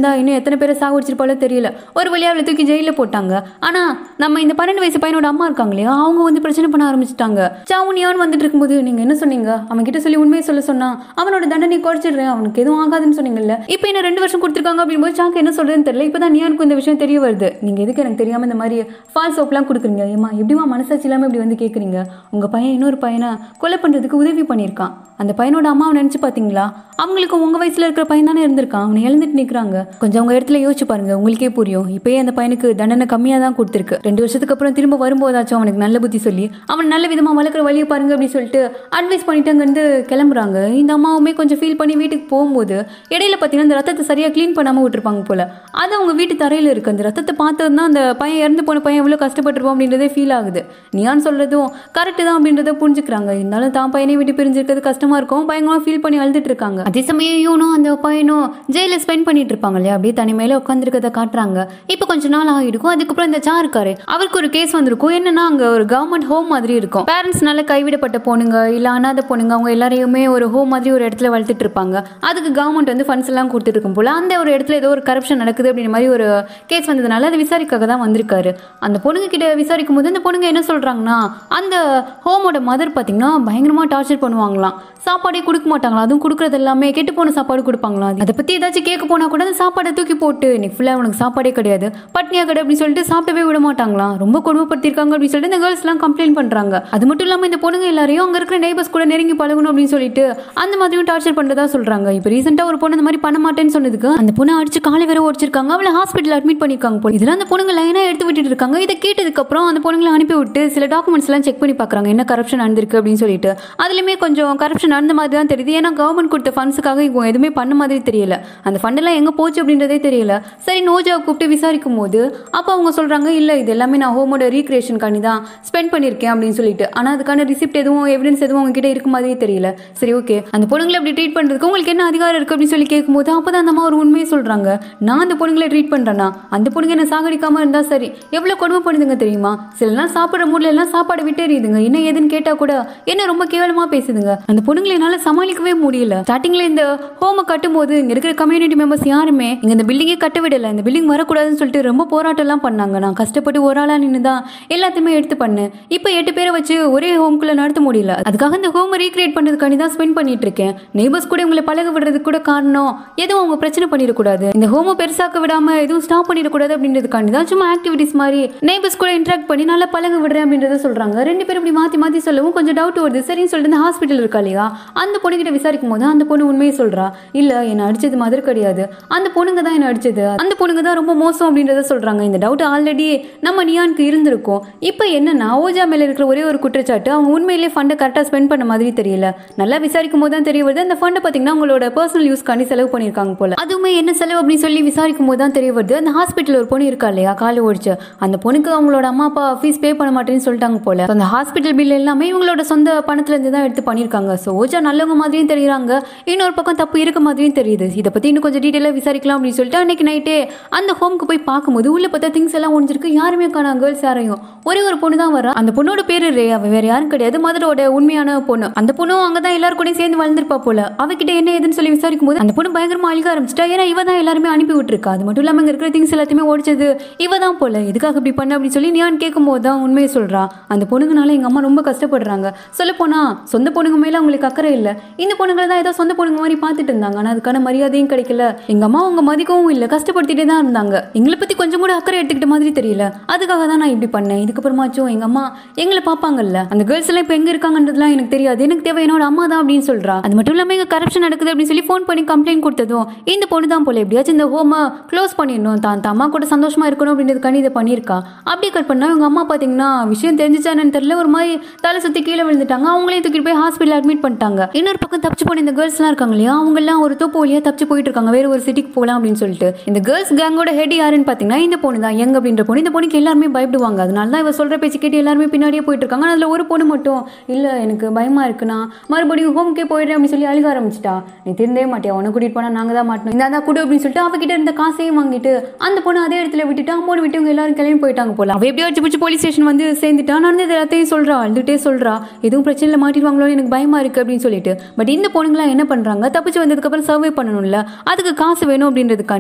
எத்தனை பேரை சாகுடிச்சிருப்பாலோ தெரியல ஒரு வழியா அவளை தூக்கி ஜெயில போட்டாங்க ஆனா நம்ம இந்த பன்னெண்டு வயசு பையனோட அம்மா இருக்காங்க இல்லையா அவங்க வந்து பிரச்சனை பண்ண ஆரம்பிச்சிட்டாங்க சாவுனியான்னு வந்துட்டு இருக்கும்போது நீங்க என்ன சொன்னீங்க அவன் கிட்ட சொல்லி உண்மையை சொல்ல சொன்னா அவனோட தண்டனை குறைச்சிடுறேன் அவனுக்கு எதுவும் ஆகாதுன்னு சொன்னீங்கல்ல இப்போ என்ன ரெண்டு வருஷம் கொடுத்துருக்காங்க அப்படிங்கும்போது சாக்கு என்ன சொல்றதுன்னு தெரியல இப்பதான் நியானுக்கு இந்த விஷயம் தெரிய வருது நீங்க எதுக்கு எனக்கு தெரியாம இந்த மாதிரி ஃபால்ஸ் சோப்லாம் கொடுக்குறீங்க ஏமா எப்படிமா மனசாட்சி இல்லாம இப்படி வந்து கேக்குறீங்க உங்க பையன் இன்னொரு பையனை கொலை பண்றதுக்கு உதவி பண்ணியிருக்கான் அந்த பையனோட அம்மாவை நினைச்சு பாத்தீங்களா அவங்களுக்கு உங்க வயசுல இருக்கிற பையன் தானே இருந்திருக்கான் அவனை இழந்துட்டு நிக்கிறாங்க கொஞ்சம் உங்க இடத்துல யோசிச்சு பாருங்க உங்களுக்கே புரியும் இப்பயே அந்த பையனுக்கு தண்டனை கம்மியா தான் கொடுத்துருக்கு ரெண்டு வருஷத்துக்கு அப்புறம் திரும்ப வரும்போதாச்சும் அவனுக்கு நல்ல புத்தி சொல்லி அவன் நல்ல விதமா வளர்க்குற வழியை பாருங்க அப்படின்னு சொல்லிட்டு அட்வைஸ் பண்ணிட்டு அங்கிருந்து கிளம்புறாங்க இந்த அம்மாவுமே கொஞ்சம் ஃபீல் பண்ணி வீட்டுக்கு போகும்போது இடையில பார்த்தீங்கன்னா அந்த ரத்தத்தை சரியா க்ளீன் பண்ணாம விட்டுருப்பாங்க போல அது அவங்க வீட்டு தரையில இருக்கு அந்த ரத்தத்தை பார்த்தது தான் அந்த பையன் இறந்து போன பையன் எவ்வளவு கஷ்டப்பட்டிருப்போம் அப்படின்றதே ஃபீல் ஆகுது நியான் சொல்றதும் கரெக்ட் தான் அப்படின்றத புரிஞ்சுக்கிறாங்க இருந்தாலும் தான் பையனை விட்டு பிரிஞ்சிருக்கிறது கஷ்டமா இருக்கும் பயங்கரமா ஃபீல் பண்ணி அழுதுட்டு இருக்காங்க அதே சமயம் இவனும் அந்த பையனும் ஜெயில ஸ்பெண்ட் பண்ணிட்டு இருப்பாங்க இல்லையா அப்படியே தனிமையில உட்காந்துருக்கத காட்டுறாங்க இப்போ கொஞ்ச நாள் ஆகிருக்கும் அதுக்கப்புறம் இந்த சா இருக்காரு அவருக்கு ஒரு கேஸ் வந்திருக்கும் என்னன்னா அங்க ஒரு கவர்மெண்ட் ஹோம் மாதிரி இருக்கும் பேரண்ட்ஸ்னால கைவிடப்பட்ட பொண்ணுங்க இல்ல அனாதை பொண்ணுங்க அவங்க எல்லாரையுமே ஒரு ஹோம் மாதிரி ஒரு இடத்துல வளர்த்துட்டு இருப்பாங்க அதுக்கு கவர்மெண்ட் வந்து ஃபண்ட்ஸ் எல்லாம் கொடுத்துட்டு இருக்கும் போல அந்த ஒரு இடத்துல ஏதோ ஒரு கரப்ஷன் நடக்குது அப்படின்ற மாதிரி ஒரு கேஸ் வந்ததுனால அதை விசாரிக்காக தான் வந்திருக்காரு அந்த பொண்ணுங்க கிட்ட விசாரிக்கும் போது அந்த பொண்ணுங்க என்ன சொல்றாங்கன்னா அந்த ஹோமோட மதர் பாத்தீங்கன்னா பயங்கரமா டார்ச்சர் பண்ணுவாங்களாம் சாப்பாடே கொடுக்க மாட்டாங்களா அதுவும் கொடுக்கறது எல்லாமே கெட்டு போன சாப்பாடு கொடுப்பாங்களாம் அதை பத்தி ஏதாச்சும் கேட்க போனா கூட அந்த சாப்பாடை தூக்கி போட்டு இன்னைக்கு ஃபுல்லா உனக்கு சாப்பாடே கிடையாது பட்னியா கடை அப்படின்னு சொல்லிட்டு சாப்பிடவே விட மாட்டாங்களாம் ரொம்ப கொடுமைப்படுத்திருக்காங்க அப்படின்னு சொல்லிட்டு இந்த கேர்ள்ஸ் எல்லாம் கம்ப்ளைண்ட் பண்றாங்க அது மட்டும் இல்லாம இந்த பொண்ணுங்க எல்லாரையும் அங்க இருக்கிற நெய்பர்ஸ் கூட நெருங்கி பழகணும் அப்படின்னு சொல்லிட்டு அந்த மாதிரியும் டார்ச்சர் பண்றதா சொல்றாங்க இப்போ ரீசெண்டா ஒரு பொண்ணு இந்த மாதிரி பண்ண மாட்டேன்னு சொன்னதுக்கு அந்த பொண்ணை அடிச்சு காலை வேற உடச்சிருக்காங்க அவளை ஹாஸ்பிட்டல் அட்மிட் பண்ணிருக்காங்க போல இதெல்லாம் அந்த பொண்ணுங்க லைனா எடுத்து விட்டுட்டு இருக்காங்க இதை கேட்டதுக்கு அப்புறம் அந்த பொண்ணுங்களை அனுப்பி விட்டு சில டாக்குமெண்ட்ஸ் எல்லாம் செக் பண்ணி பாக்குறாங்க என்ன கரப்ஷன் நடந்திருக்கு அப்படின்னு சொல்லிட்டு அதுலயுமே கொஞ்சம் கரப்ஷன் நடந்த மாதிரி தான் தெரியுது ஏன்னா கவர்மெண்ட் கொடுத்த ஃபண்ட்ஸுக்காக இவங்க எதுவுமே பண்ண மாதிரி தெரியல அந்த ஃபண்டெல்லாம் எங்க போச்சு அப்படின்றதே தெரியல சரி நோஜாவை கூப்பிட்டு விசாரிக்கும் போது அப்போ அவங்க சொல்றாங்க இல்ல இது எல்லாமே நான் ஹோமோட ரீக்ரியேஷனுக்காண்டி தான் ஸ்பெண்ட் பண்ணியிருக்கேன் அப்படின்னு சொல்லிட்டு ஆனா அதுக்கான ரிசிப்ட் எதுவும் எவிடன்ஸ் எதுவும் அவங்க கிட்ட இருக்க மாதிரியே தெரியல சரி ஓகே அந்த பொண்ணுங்களை அப்படி ட்ரீட் பண்றதுக்கு உங்களுக்கு என்ன அதிகாரம் இருக்கு அப்படின்னு சொல்லி கேட்கும்போது அப்பதான் அந்த அம்மா ஒரு உண்மையை சொல்றாங்க நான் அந்த பொண்ணுங்களை ட்ரீட் பண்றேனா அந்த பொண்ணுங்க என்ன சாகடிக்காம இருந்தா சரி எவ்வளவு கொடுமை பண்ணுதுங்க தெரியுமா சில நாள் சாப்பிடுற மூட்ல எல்லாம் சாப்பாடு விட்டு எறியுதுங்க என்ன ஏதுன்னு கேட்டா கூட என்ன ரொம்ப கேவலமா பேசுதுங்க அந்த பொண்ணுங்களை என்னால சமாளிக்கவே முடியல ஸ்டார்டிங்ல இந்த ஹோமை கட்டும் போது இங்க இருக்கிற கம்யூனிட்டி மெம்பர்ஸ் யாருமே இங்க இந்த பில்டிங்கே கட்ட விடல இந்த பில்டிங் வரக்கூடாதுன்னு சொல்லிட்டு ரொம்ப போராட்டம் எல்லாம் பண்ணாங்க நான் கஷ்டப்பட்டு ஒரு ஆளா நின்று தான் எல்லாத்தையுமே எடுத்து பண்ணேன் இப்போ எட்டு பேரை வச்சு ஒரே ஹோம்குள்ள நடத்த முடியல அதுக்காக இந்த ஹோமை ரீக்ரியேட் பண்றதுக்காண்டி தான் ஸ்பெண்ட் பண்ணிட்டு இருக்கேன் நெய்பர்ஸ் கூட உங்களை பழக விடுறதுக்கு கூட காரணம் எதுவும் அவங்க பிரச்சனை பண்ணிடக்கூடாது இந்த ஹோமை பெருசாக்க விடாம எதுவும் ஸ்டாப் பண்ணிடக்கூடாது அப்படின்றதுக்காண்டி தான் சும்மா ஆக்டிவிட்டிஸ் மாதிரி நெய்பர்ஸ் கூட இன்ட்ராக்ட் பண்ணி நல்லா பழக விடுறேன் அப்படின்றத சொல்றாங்க ரெண்டு பேரும் இப்படி மாத்தி மாத்தி சொல்லவும் கொஞ்சம் டவுட் வருது சரின்னு சொல்லிட்டு இந்த ஹாஸ்பிட்டல் இருக்கா இல்லையா அந்த பொண்ணுகிட்ட விசாரிக்கும் போது அந்த பொண்ணு உண்மையை சொல்றா இல்ல என்ன அடிச்சது மதர் கிடையாது அந்த பொண்ணுங்க தான் என்ன அடிச்சது அந்த பொண்ணுங்க தான் ரொம்ப மோசம் அப்படின்றத சொல்றாங்க இந்த டவுட் ஆல்ரெடி நம்ம நியானுக்கு இருந்திருக்கும் இப்போ என்னன்னா ஓஜா மேல இருக்கிற ஒரே ஒரு குற்றச்சாட்டு அவங்க உண்மையிலேயே ஃபண்டை கரெக்டாக ஸ்பெண்ட் பண்ண மாதிரி தெரியல நல்லா விசாரிக்கும் போது தான் தெரிய வருது அந்த ஃபண்டை பார்த்தீங்கன்னா உங்களோட பர்சனல் யூஸ்க்காண்டி செலவு பண்ணியிருக்காங்க போல அதுவுமே என்ன செலவு அப்படின்னு சொல்லி விசாரிக்கும் போது தான் தெரிய வருது அந்த ஹாஸ்பிட்டல் ஒரு பொண்ணு இருக்கா இல்லையா காலை ஓடிச்சு அந்த பொண்ணுக்கு அவங்களோட அம்மா அப்பா ஃபீஸ் பே பண்ண மாட்டேன்னு சொல்லிட்டாங்க போல So, அந்த ஹாஸ்பிட்டல் பில் எல்லாமே இவங்களோட சொந்த பணத்துல இருந்து தான் எடுத்து பண்ணியிருக்காங்க ஸோ ஓஜா நல்லவங்க மாதிரியும் தெரியுறாங்க இன்னொரு பக்கம் தப்பு இருக்க மாதிரியும் தெரியுது இதை பத்தி இன்னும் கொஞ்சம் டீட்டெயிலாக விசாரிக்கலாம் அப்படின்னு சொல்லிட்டு அன்னைக்கு நைட்டே அந்த ஹோம்க்கு போய் பார்க்கும்போது உள்ள பார்த்தா திங்ஸ் எல்லாம் ஒழிஞ்சிருக்கு யாருமே காணா கேர்ள்ஸ் யாரையும் ஒரே ஒரு பொண்ணு தான் வரா அந்த பொண்ணோட பேரு ரே அவ வேற யாரும் கிடையாது மதரோட உண்மையான பொண்ணு அந்த பொண்ணும் அங்கதான் எல்லாரும் கூடயும் சேர்ந்து வளர்ந்துருப்பா போல அவகிட்ட என்ன ஏதுன்னு சொல்லி விசாரிக்கும் போது அந்த பொண்ணு பயங்கரமா அழுக ஆரம்பிச்சிட்டா ஏன்னா இவ தான் எல்லாருமே அனுப்பி விட்டுருக்கா அது மட்டும் இல்லாம இங்க இருக்கிற திங்ஸ் எல்லாத்தையுமே ஓடிச்சது இவ தான் போல எதுக்காக இப்படி பண்ண அப்படின்னு சொல்லி நியான் கேட்கும் போது தான் உண்மையை சொல்றா அந்த பொண்ணுங்கனால எங்க அம்மா ரொம்ப கஷ்டப்படுறாங்க சொல்ல போனா சொந்த பொண்ணுங்க மேல அவங்களுக்கு அக்கறை இல்ல இந்த பொண்ணுங்களை தான் ஏதோ சொந்த பொண்ணுங்க மாதிரி பார்த்துட்டு இருந்தாங்க ஆனா அதுக்கான மரியாதையும் கிடைக்கல எங்க அம்மா அவங்க மதிக்கவும் இல்ல கஷ்டப்படுத்திட்டே தான் இருந்தாங்க எங்களை பத்தி கொஞ்சம் கூட அக்கறை எடுத்துக்கிட்ட மாதிரி தெரியல அதுக்காக தான் நான் இப்படி பண்ணேன் இதுக்கப்புறமாச்சும் எங்க அம்மா எங்களை பார்ப்பாங்கல்ல அந்த கேர்ள்ஸ் எல்லாம் இப்போ எங்க இருக்காங்கன்றதுலாம் எனக்கு தெரியாது எனக்கு தேவை என்னோட அம்மா தான் அப்படின்னு சொல்றா அது மட்டும் இல்லாம இங்க கரப்ஷன் நடக்குது அப்படின்னு சொல்லி ஃபோன் பண்ணி கம்ப்ளைண்ட் கொடுத்ததும் இந்த பொண்ணு தான் போல எப்படியாச்சும் இந்த ஹோமை க்ளோஸ் பண்ணிடணும் தான் தான் அம்மா கூட சந்தோஷமா இருக்கணும் அப்படின்றதுக்காண்டி இதை பண்ணியிருக்கா அப்படியே கட் பண்ணா இவங்க அம்மா பாத்தீங்கன்னா விஷயம் தெரிஞ்சுச்சானு தெரியல ஒரு மாதிரி தலை சுத்தி கீழே விழுந்துட்டாங்க அவங்களையும் தூக்கிட்டு போய் ஹாஸ்பிட்டல் அட்மிட் பண்ணிட்டாங்க இன்னொரு பக்கம் தப்பிச்சு போன இந்த கேர்ள்ஸ் எல்லாம் இருக்காங்க இல்லையா அவங்க எல்லாம் ஒரு தோப்பு வழியா தப்பிச்சு போயிட்டு இருக்காங்க வேற ஒரு சிட்டிக்கு போகலாம் அப்படின்னு சொல்லிட்டு இந்த கேர்ள்ஸ் கேங்கோட ஹெட் யாருன்னு பாத்தீங்கன்னா இந்த பொண்ணு தான் யங் அப்படின்ற பொண்ணு இந்த பொண்ணுக்கு எல்லாருமே பயப்படுவாங்க அதனால தான் இவ சொல்ற பேச்சு கேட்டு எல்லாருமே பின்னாடியே போயிட்டு இருக்காங்க அதுல ஒரு பொண்ணு மட்டும் இல்ல எனக்கு பயமா இருக்குண்ணா மறுபடியும் ஹோம்க்கே போயிடுறேன் அப்படின்னு சொல்லி அழுக ஆரம்பிச்சிட்டா நீ திருந்தவே மாட்டியா உன்னை கூட்டிட்டு போனா நாங்க தான் மாட்டோம் இந்த தான் கொடு அப்படின்னு சொல்லிட்டு அவகிட்ட இருந்த காசையும் வாங்கிட்டு அந்த பொண்ணு அதே இடத்துல விட்டுட்டு அம்மோடு விட்டு இவங்க எல்லாரும் கிளம்பி போயிட்டாங்க போல அவ எப்படியோ அடிச்சு பிடிச்சி போலீஸ் ஸ்டேஷன் வந்து சேர்ந்துட்டா நடந்தது எல்லாத்தையும் சொல்றா அழுதுட்டே சொல்றா எதுவும் பிரச்சனையில மாட்டிடுவாங்களோன்னு எனக்கு பயமா இருக்கு அப்படின்னு சொல்லிட்டு பட் இந்த பொண்ணுங்களாம் என்ன பண்றாங்க தப்பிச்சு வந்ததுக்கு அப்புறம் சர்வே பண்ணணும்ல அதுக்கு காசு வேணும் அப்படின்றதுக்காண்டி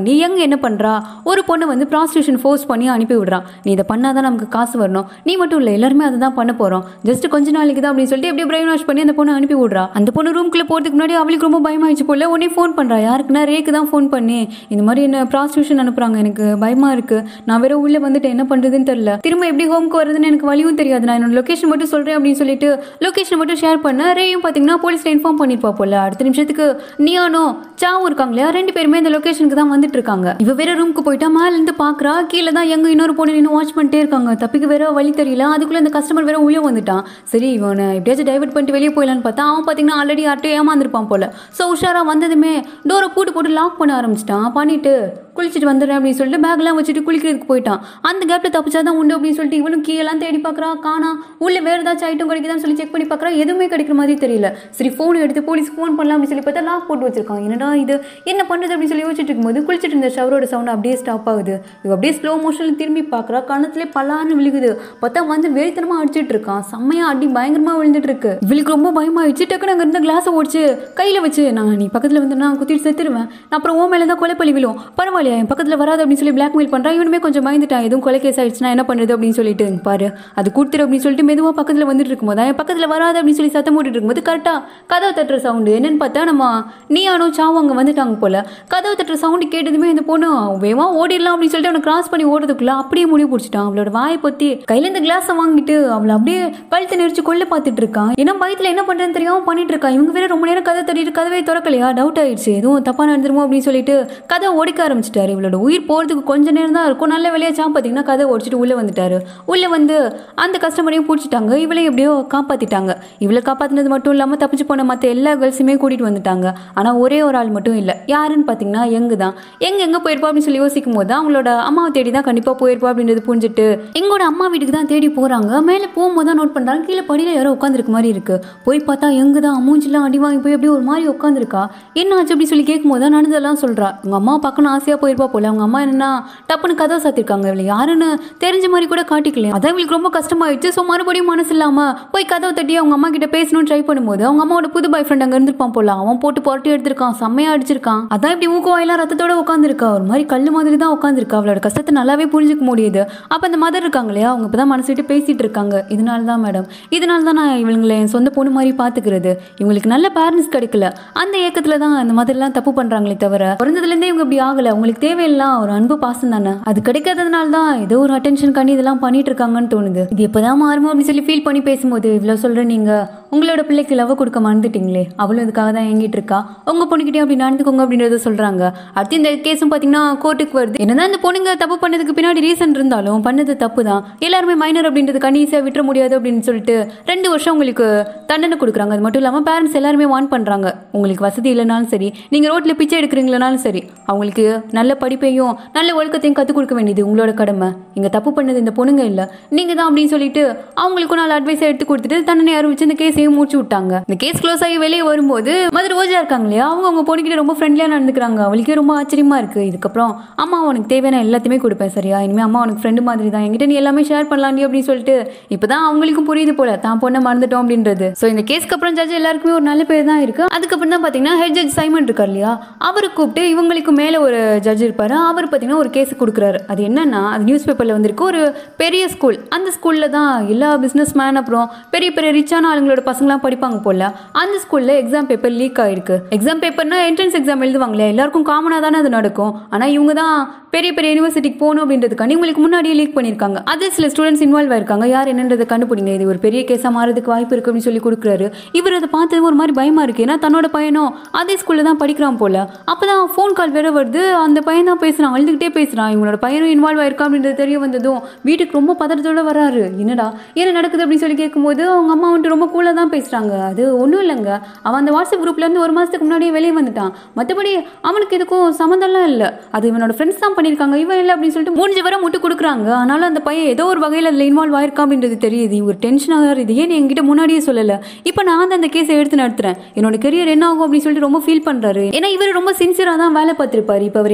தாண்டி எங்க என்ன பண்றா ஒரு பொண்ணு வந்து ப்ராஸ்டியூஷன் ஃபோர்ஸ் பண்ணி அனுப்பி விடுறா நீ இதை பண்ணாதான் நமக்கு காசு வரணும் நீ மட்டும் இல்லை எல்லாருமே அதை தான் பண்ண போறோம் ஜஸ்ட் கொஞ்ச நாளைக்கு தான் அப்படின்னு சொல்லிட்டு எப்படியே பிரெயின் வாஷ் பண்ணி அந்த பொண்ணை அனுப்பி விடுறா அந்த பொண்ணு ரூம்குள்ள போறதுக்கு முன்னாடி அவளுக்கு ரொம்ப பயமாயிடுச்சு போல உடனே ஃபோன் பண்றா யாருக்குன்னா ரேக்கு தான் ஃபோன் பண்ணி இந்த மாதிரி என்ன ப்ராஸ்டியூஷன் அனுப்புறாங்க எனக்கு பயமா இருக்கு நான் வேற உள்ள வந்துட்டு என்ன பண்றதுன்னு தெரியல திரும்ப எப்படி ஹோம்க்கு வருதுன்னு எனக்கு வழியும் தெரியாது நான் என்னோட லொகேஷன் மட்டும் சொல்றேன் அப்படின்னு சொல்லிட்டு லொகேஷன் மட்டும் ஷேர் பண்ண ரேயும் பாத்தீங்கன்னா போலீஸ்ல இன்ஃபார்ம் பண்ணிருப்பா போல அடுத்த நிமிஷத்துக்கு நியானோ சாவும் இருக்காங்க இல்லையா ரெண்டு பேருமே இந்த லொகேஷனுக்கு தான் வந்துட்டு இருக்காங்க இவ வேற ரூமுக்கு போயிட்டா மேல இருந்து பாக்குறா கீழே தான் எங்க இன்னொரு பொண்ணு நின்று வாட்ச் பண்ணிட்டே இருக்காங்க தப்பிக்கு வேற வழி தெரியல அதுக்குள்ள இந்த கஸ்டமர் வேற உள்ள வந்துட்டான் சரி இவனை எப்படியாச்சும் டைவர்ட் பண்ணிட்டு வெளியே போயிடலான்னு பார்த்தா அவன் பாத்தீங்கன்னா ஆல்ரெடி யார்ட்டும் ஏமாந்துருப்பான் போல ஸோ உஷாரா வந்ததுமே டோரை பூட்டு போட்டு லாக் பண்ண ஆரம்பிச்சிட்டான் பண்ணிட்டு குளிச்சுட்டு வந்துடுறேன் அப்படின்னு சொல்லிட்டு பேக்லாம் வச்சுட்டு குளிக்கிறதுக்கு போயிட்டான் அந்த கேப்ல தப்பிச்சாதான் உண்டு அப்படின்னு சொல்லிட்டு இவனும் கீழெல்லாம் தேடி பார்க்கறா காணா உள்ள வேற ஏதாச்சும் ஐட்டம் கிடைக்குதான்னு சொல்லி செக் பண்ணி பார்க்கறா எதுவுமே கிடைக்கிற மாதிரி தெரியல சரி ஃபோன் எடுத்து போலீஸ்க்கு ஃபோன் பண்ணலாம் அப்படின்னு சொல்லி பார்த்தா லாக் போட்டு வச்சிருக்கான் என்னடா இது என்ன பண்றது அப்படின்னு சொல்லி யோசிச்சுட்டு இருக்கும்போது குளிச்சுட்டு இருந்த ஷவரோட சவுண்ட் அப்படியே ஸ்டாப் ஆகுது இவ அப்படியே ஸ்லோ மோஷன்ல திரும்பி பார்க்கறா கணத்துல பலான்னு விழுகுது பார்த்தா வந்து வெறித்தனமா அடிச்சிட்டு இருக்கான் செம்மையா அடி பயங்கரமா விழுந்துட்டு இருக்கு இவளுக்கு ரொம்ப பயமாயிடுச்சு டக்குனு அங்க இருந்த கிளாஸை ஓடிச்சு கையில வச்சு நான் நீ பக்கத்துல வந்து நான் குத்திட்டு செத்துருவேன் நான் அப்புறம் ஓ மேல தான் கொலை பழி விழும் பரவாயில்லையா என் பக்கத்துல வராது அப்படின்னு சொல்லி பிளாக்மெயில் பண்றான் இவனுமே கொஞ்சம் பயந்துட்டான் எதுவும் கொலை கேஸ் ஆயிடுச்சுன்னா என்ன பண்ணுறது அப்படின்னு சொல்லிட்டு இங்க பாரு அது கொடுத்துரு அப்படின்னு சொல்லிட்டு மெதுவா பக்கத்துல வந்துட்டு இருக்கும்போது என் பக்கத்துல வராது அப்படின்னு சொல்லி சத்தம் போட்டுட்டு இருக்கும்போது கரெக்டா கதவு தட்டுற சவுண்டு என்னன்னு பார்த்தா நம்ம நீயானோ சாவும் அங்க வந்துட்டாங்க போல கதவு தட்டுற சவுண்டு கேட்டதுமே இந்த பொண்ணு வேகமா ஓடிடலாம் அப்படின்னு சொல்லிட்டு அவனை கிராஸ் பண்ணி ஓடுறதுக்குள்ள அப்படியே முடிவு பிடிச்சிட்டான் அவளோட வாயை பொத்தி கையில இந்த கிளாஸை வாங்கிட்டு அவளை அப்படியே கழுத்து நெரிச்சு கொல்ல பார்த்துட்டு இருக்கான் ஏன்னா பயத்துல என்ன பண்றேன்னு தெரியாம பண்ணிட்டு இருக்கான் இவங்க வேற ரொம்ப நேரம் கதை தட்டிட்டு கதவே திறக்கலையா டவுட் ஆயிடுச்சு எதுவும் தப்பா நடந்துருமோ அப்படின்னு சொல்லிட்டு கதை ஓடிக்க ஆரம்பிச்சிட்டாரு இவளோட உயிர் போறதுக்கு கொஞ்ச நேரம் தான் இருக்கும் நல்ல வேலையா சாம் பார்த்தீங்கன்னா கதை ஓடிச்சிட்டு உள்ள வந்துட்டாரு உள்ள வந்து அந்த கஸ்டமரையும் பிடிச்சிட்டாங்க இவளையும் எப்படியோ காப்பாத்திட்டாங்க இவளை காப்பாத்தினது மட்டும் இல்லாம தப்பிச்சு போன மற்ற எல்லா கேர்ள்ஸுமே கூட்டிட்டு வந்துட்டாங்க ஆனா ஒரே ஒரு ஆள் மட்டும் இல்ல யாருன்னு பாத்தீங்கன்னா எங்க தான் எங்க எங்க போயிருப்பா அப்படின்னு சொல்லி யோசிக்கும் போது தான் அவங்களோட அம்மாவை தேடி தான் கண்டிப்பா போயிருப்பா அப்படின்றது புரிஞ்சுட்டு எங்களோட அம்மா வீட்டுக்கு தான் தேடி போறாங்க மேல போகும்போது தான் நோட் பண்றாங்க கீழே படியில யாரோ உட்காந்துருக்க மாதிரி இருக்கு போய் பார்த்தா எங்க தான் மூஞ்சிலாம் அடி வாங்கி போய் அப்படியே ஒரு மாதிரி உட்காந்துருக்கா என்ன ஆச்சு அப்படி சொல்லி கேட்கும்போது தான் நடந்ததெல்லாம் சொல்றா உங்க அம்மா பார்க்கணும் ஆசையா போயிருப்பா போல அவங்க அம்மா என்னன்னா டப்புன்னு கதை சாத்திருக்காங்க இவளை யாருன்னு தெரிஞ்ச மாதிரி கூட காட்டிக்கலையா அதான் இவளுக்கு ரொம்ப கஷ்டமாயிடுச்சு ஸோ மறுபடியும் மனசு இல்லாம போய் கதவை தட்டி அவங்க அம்மா கிட்ட பேசணும்னு ட்ரை பண்ணும்போது அவங்க அம்மாவோட புது பாய் ஃப்ரெண்ட் அங்க இருந்திருப்பான் போல அவன் போட்டு புரட்டி எடுத்திருக்கான் செம்மையா அடிச்சிருக்கான் அதான் இப்படி ஊக்க வாயிலாம் ரத்தத்தோட உட்காந்துருக்கா ஒரு மாதிரி கல்லு மாதிரி தான் உட்காந்துருக்கா அவளோட கஷ்டத்தை நல்லாவே புரிஞ்சுக்க முடியுது அப்ப அந்த மதர் இருக்காங்க இல்லையா அவங்க இப்பதான் மனசு விட்டு பேசிட்டு இருக்காங்க இதனால தான் மேடம் இதனால தான் நான் இவங்களை என் சொந்த பொண்ணு மாதிரி பாத்துக்கிறது இவங்களுக்கு நல்ல பேரண்ட்ஸ் கிடைக்கல அந்த ஏக்கத்துல தான் அந்த மாதிரிலாம் தப்பு பண்றாங்களே தவிர பிறந்ததுல இருந்தே இவங்க இப்படி ஆகல உங்களுக்கு தேவையில்லாம் ஒரு அன்பு பாசம் தானே அது கிடைக்காததுனால தான் ஏதோ ஒரு அட்டென்ஷன் பண்ணி இதெல்லாம் பண்ணிட்டு இருக்காங்கன்னு தோணுது இது எப்பதான் மாறுமோ அப்படின்னு சொல்லி ஃபீல் பண்ணி பேசும்போது இவ்வளவு சொல்ற நீங்க உங்களோட பிள்ளைக்கு லவ் கொடுக்க மறந்துட்டீங்களே அவளும் இதுக்காக தான் எங்கிட்டு இருக்கா உங்க பொண்ணுகிட்டே அப்படி நடந்துக்கோங்க அப்படின்றத சொல்றாங்க அடுத்து இந்த கேஸும் பாத்தீங்கன்னா கோர்ட்டுக்கு வருது என்னதான் இந்த பொண்ணுங்க தப்பு பண்ணதுக்கு பின்னாடி ரீசன் இருந்தாலும் பண்ணது தப்பு தான் எல்லாருமே மைனர் அப்படின்றது கணீஸா விட்டுற முடியாது அப்படின்னு சொல்லிட்டு ரெண்டு வருஷம் உங்களுக்கு தண்டனை கொடுக்குறாங்க அது மட்டும் இல்லாம பேரண்ட்ஸ் எல்லாருமே வான் பண்றாங்க உங்களுக்கு வசதி இல்லைனாலும் சரி நீங்க ரோட்ல பிச்சை எடுக்கிறீங்களானாலும் சரி அவங்களுக்கு நல்ல படிப்பையும் நல்ல ஒழுக்கத்தையும் கற்றுக் கொடுக்க வேண்டியது உங்களோட கடமை இங்க தப்பு பண்ணது இந்த பொண்ணுங்க இல்ல நீங்க தான் அப்படின்னு சொல்லிட்டு அவங்களுக்கும் நல்ல அட்வைஸ் எடுத்து கொடுத்துட்டு தண்டனை அறிவிச்சு இந்த கேஸையும் முடிச்சு விட்டாங்க இந்த கேஸ் க்ளோஸ் ஆகி வெளியே வரும்போது மதுரை ரோஜா இருக்காங்க இல்லையா அவங்க அவங்க பொண்ணுகிட்ட ரொம்ப ஃப்ரெண்ட்லியா நடந்துக்கிறாங்க அவளுக்கே ரொம்ப ஆச்சரியமா இருக்கு இதுக்கப்புறம் அம்மா உனக்கு தேவையான எல்லாத்தையுமே கொடுப்பேன் சரியா இனிமே அம்மா உனக்கு ஃப்ரெண்டு மாதிரி தான் என்கிட்ட நீ எல்லாமே ஷேர் பண்ணலாண்டி அப்படின்னு சொல்லிட்டு இப்பதான் அவங்களுக்கும் புரியுது போல தான் பொண்ணை மறந்துட்டோம் அப்படின்றது ஸோ இந்த கேஸ்க்கு அப்புறம் ஜட்ஜ் எல்லாருக்குமே ஒரு நல்ல பேர் தான் இருக்கு அதுக்கப்புறம் தான் பாத்தீங்கன்னா ஹெட் ஜட்ஜ் சைமன் இருக்கார் இல்லையா அவரை கூப்பிட்டு இவங்களுக்கு மேல ஒரு ஜட்ஜ் இருப்பாரு அவர் பாத்தீங்கன்னா ஒரு கேஸ் கொடுக்குறாரு அது என்னன்னா அது நியூஸ் பேப்பர்ல வந்திருக்கு ஒரு பெரிய ஸ்கூல் அந்த ஸ்கூல்ல தான் எல்லா பிசினஸ் மேன் அப்புறம் பெரிய பெரிய ரிச்சான ஆளுங்களோட பசங்களாம் படிப்பாங்க போல அந்த ஸ்கூல்ல எக்ஸாம் பேப்பர் லீக் ஆயிருக்கு எக்ஸாம் பேப்பர்னா என்ட்ரன்ஸ் எக்ஸாம் எழுதுவாங்களே எல்லாருக்கும் காமனா தானே அது நடக்கும் ஆனா இவங்க தான் பெரிய பெரிய யூனிவர்சிட்டிக்கு போகணும் அப்படின்றதுக்காண்டி உங்களுக்கு முன்னாடியே லீக் பண்ணியிருக்காங்க அது சில ஸ்டூடெண்ட்ஸ் இன்வால்வ் ஆயிருக்காங்க யார் என்னன்றதை கண்டுபிடிங்க இது ஒரு பெரிய கேஸா மாறதுக்கு வாய்ப்பு இருக்கு அப்படின்னு சொல்லி கொடுக்குறாரு இவர் அதை பார்த்து ஒரு மாதிரி பயமா இருக்கு ஏன்னா தன்னோட பையனும் அதே ஸ்கூல்ல தான் படிக்கிறான் போல அப்பதான் ஃபோன் கால் வேற வருது அந்த பையன் தான் பேசுறான் அழுதுகிட்டே பேசுறான் இவனோட பையனும் இன்வால்வ் ஆயிருக்கா அப்படின்றது தெரிய வந்ததும் வீட்டுக்கு ரொம்ப பதட்டத்தோட வராரு என்னடா என்ன நடக்குது அப்படின்னு சொல்லி கேட்கும்போது அவங்க அம்மா வந்துட்டு ரொம்ப கூலா தான் பேசுறாங்க அது ஒன்றும் இல்லைங்க அவன் அந்த வாட்ஸ்அப் குரூப்ல இருந்து ஒரு மாசத்துக்கு முன்னாடியே வெளியே வந்துட்டான் மற்றபடி அவனுக்கு இதுக்கும் சம்மந்தம்லாம் இல்லை அது இவனோட ஃப்ரெண்ட்ஸ் தான் பண்ணியிருக்காங்க இவன் இல்லை அப்படின்னு சொல்லிட்டு முடிஞ்ச வரை முட்டு கொடுக்குறாங்க ஆனாலும் அந்த பையன் ஏதோ ஒரு வகையில் அதில் இன்வால்வ் ஆயிருக்கா அப்படின்றது தெரியுது இவர் டென்ஷன் ஆகாரு இது ஏன் நீ என்கிட்ட முன்னாடியே சொல்லலை இப்போ நான் தான் அந்த கேஸை எடுத்து நடத்துறேன் என்னோட கெரியர் என்ன ஆகும் அப்படின்னு சொல்லிட்டு ரொம்ப ஃபீல் பண்றாரு ஏன்னா இவர் ரொம்ப சின்சியரா தான் வேலை பார்த்திருப்பாரு இப்போ அவர் எப்படி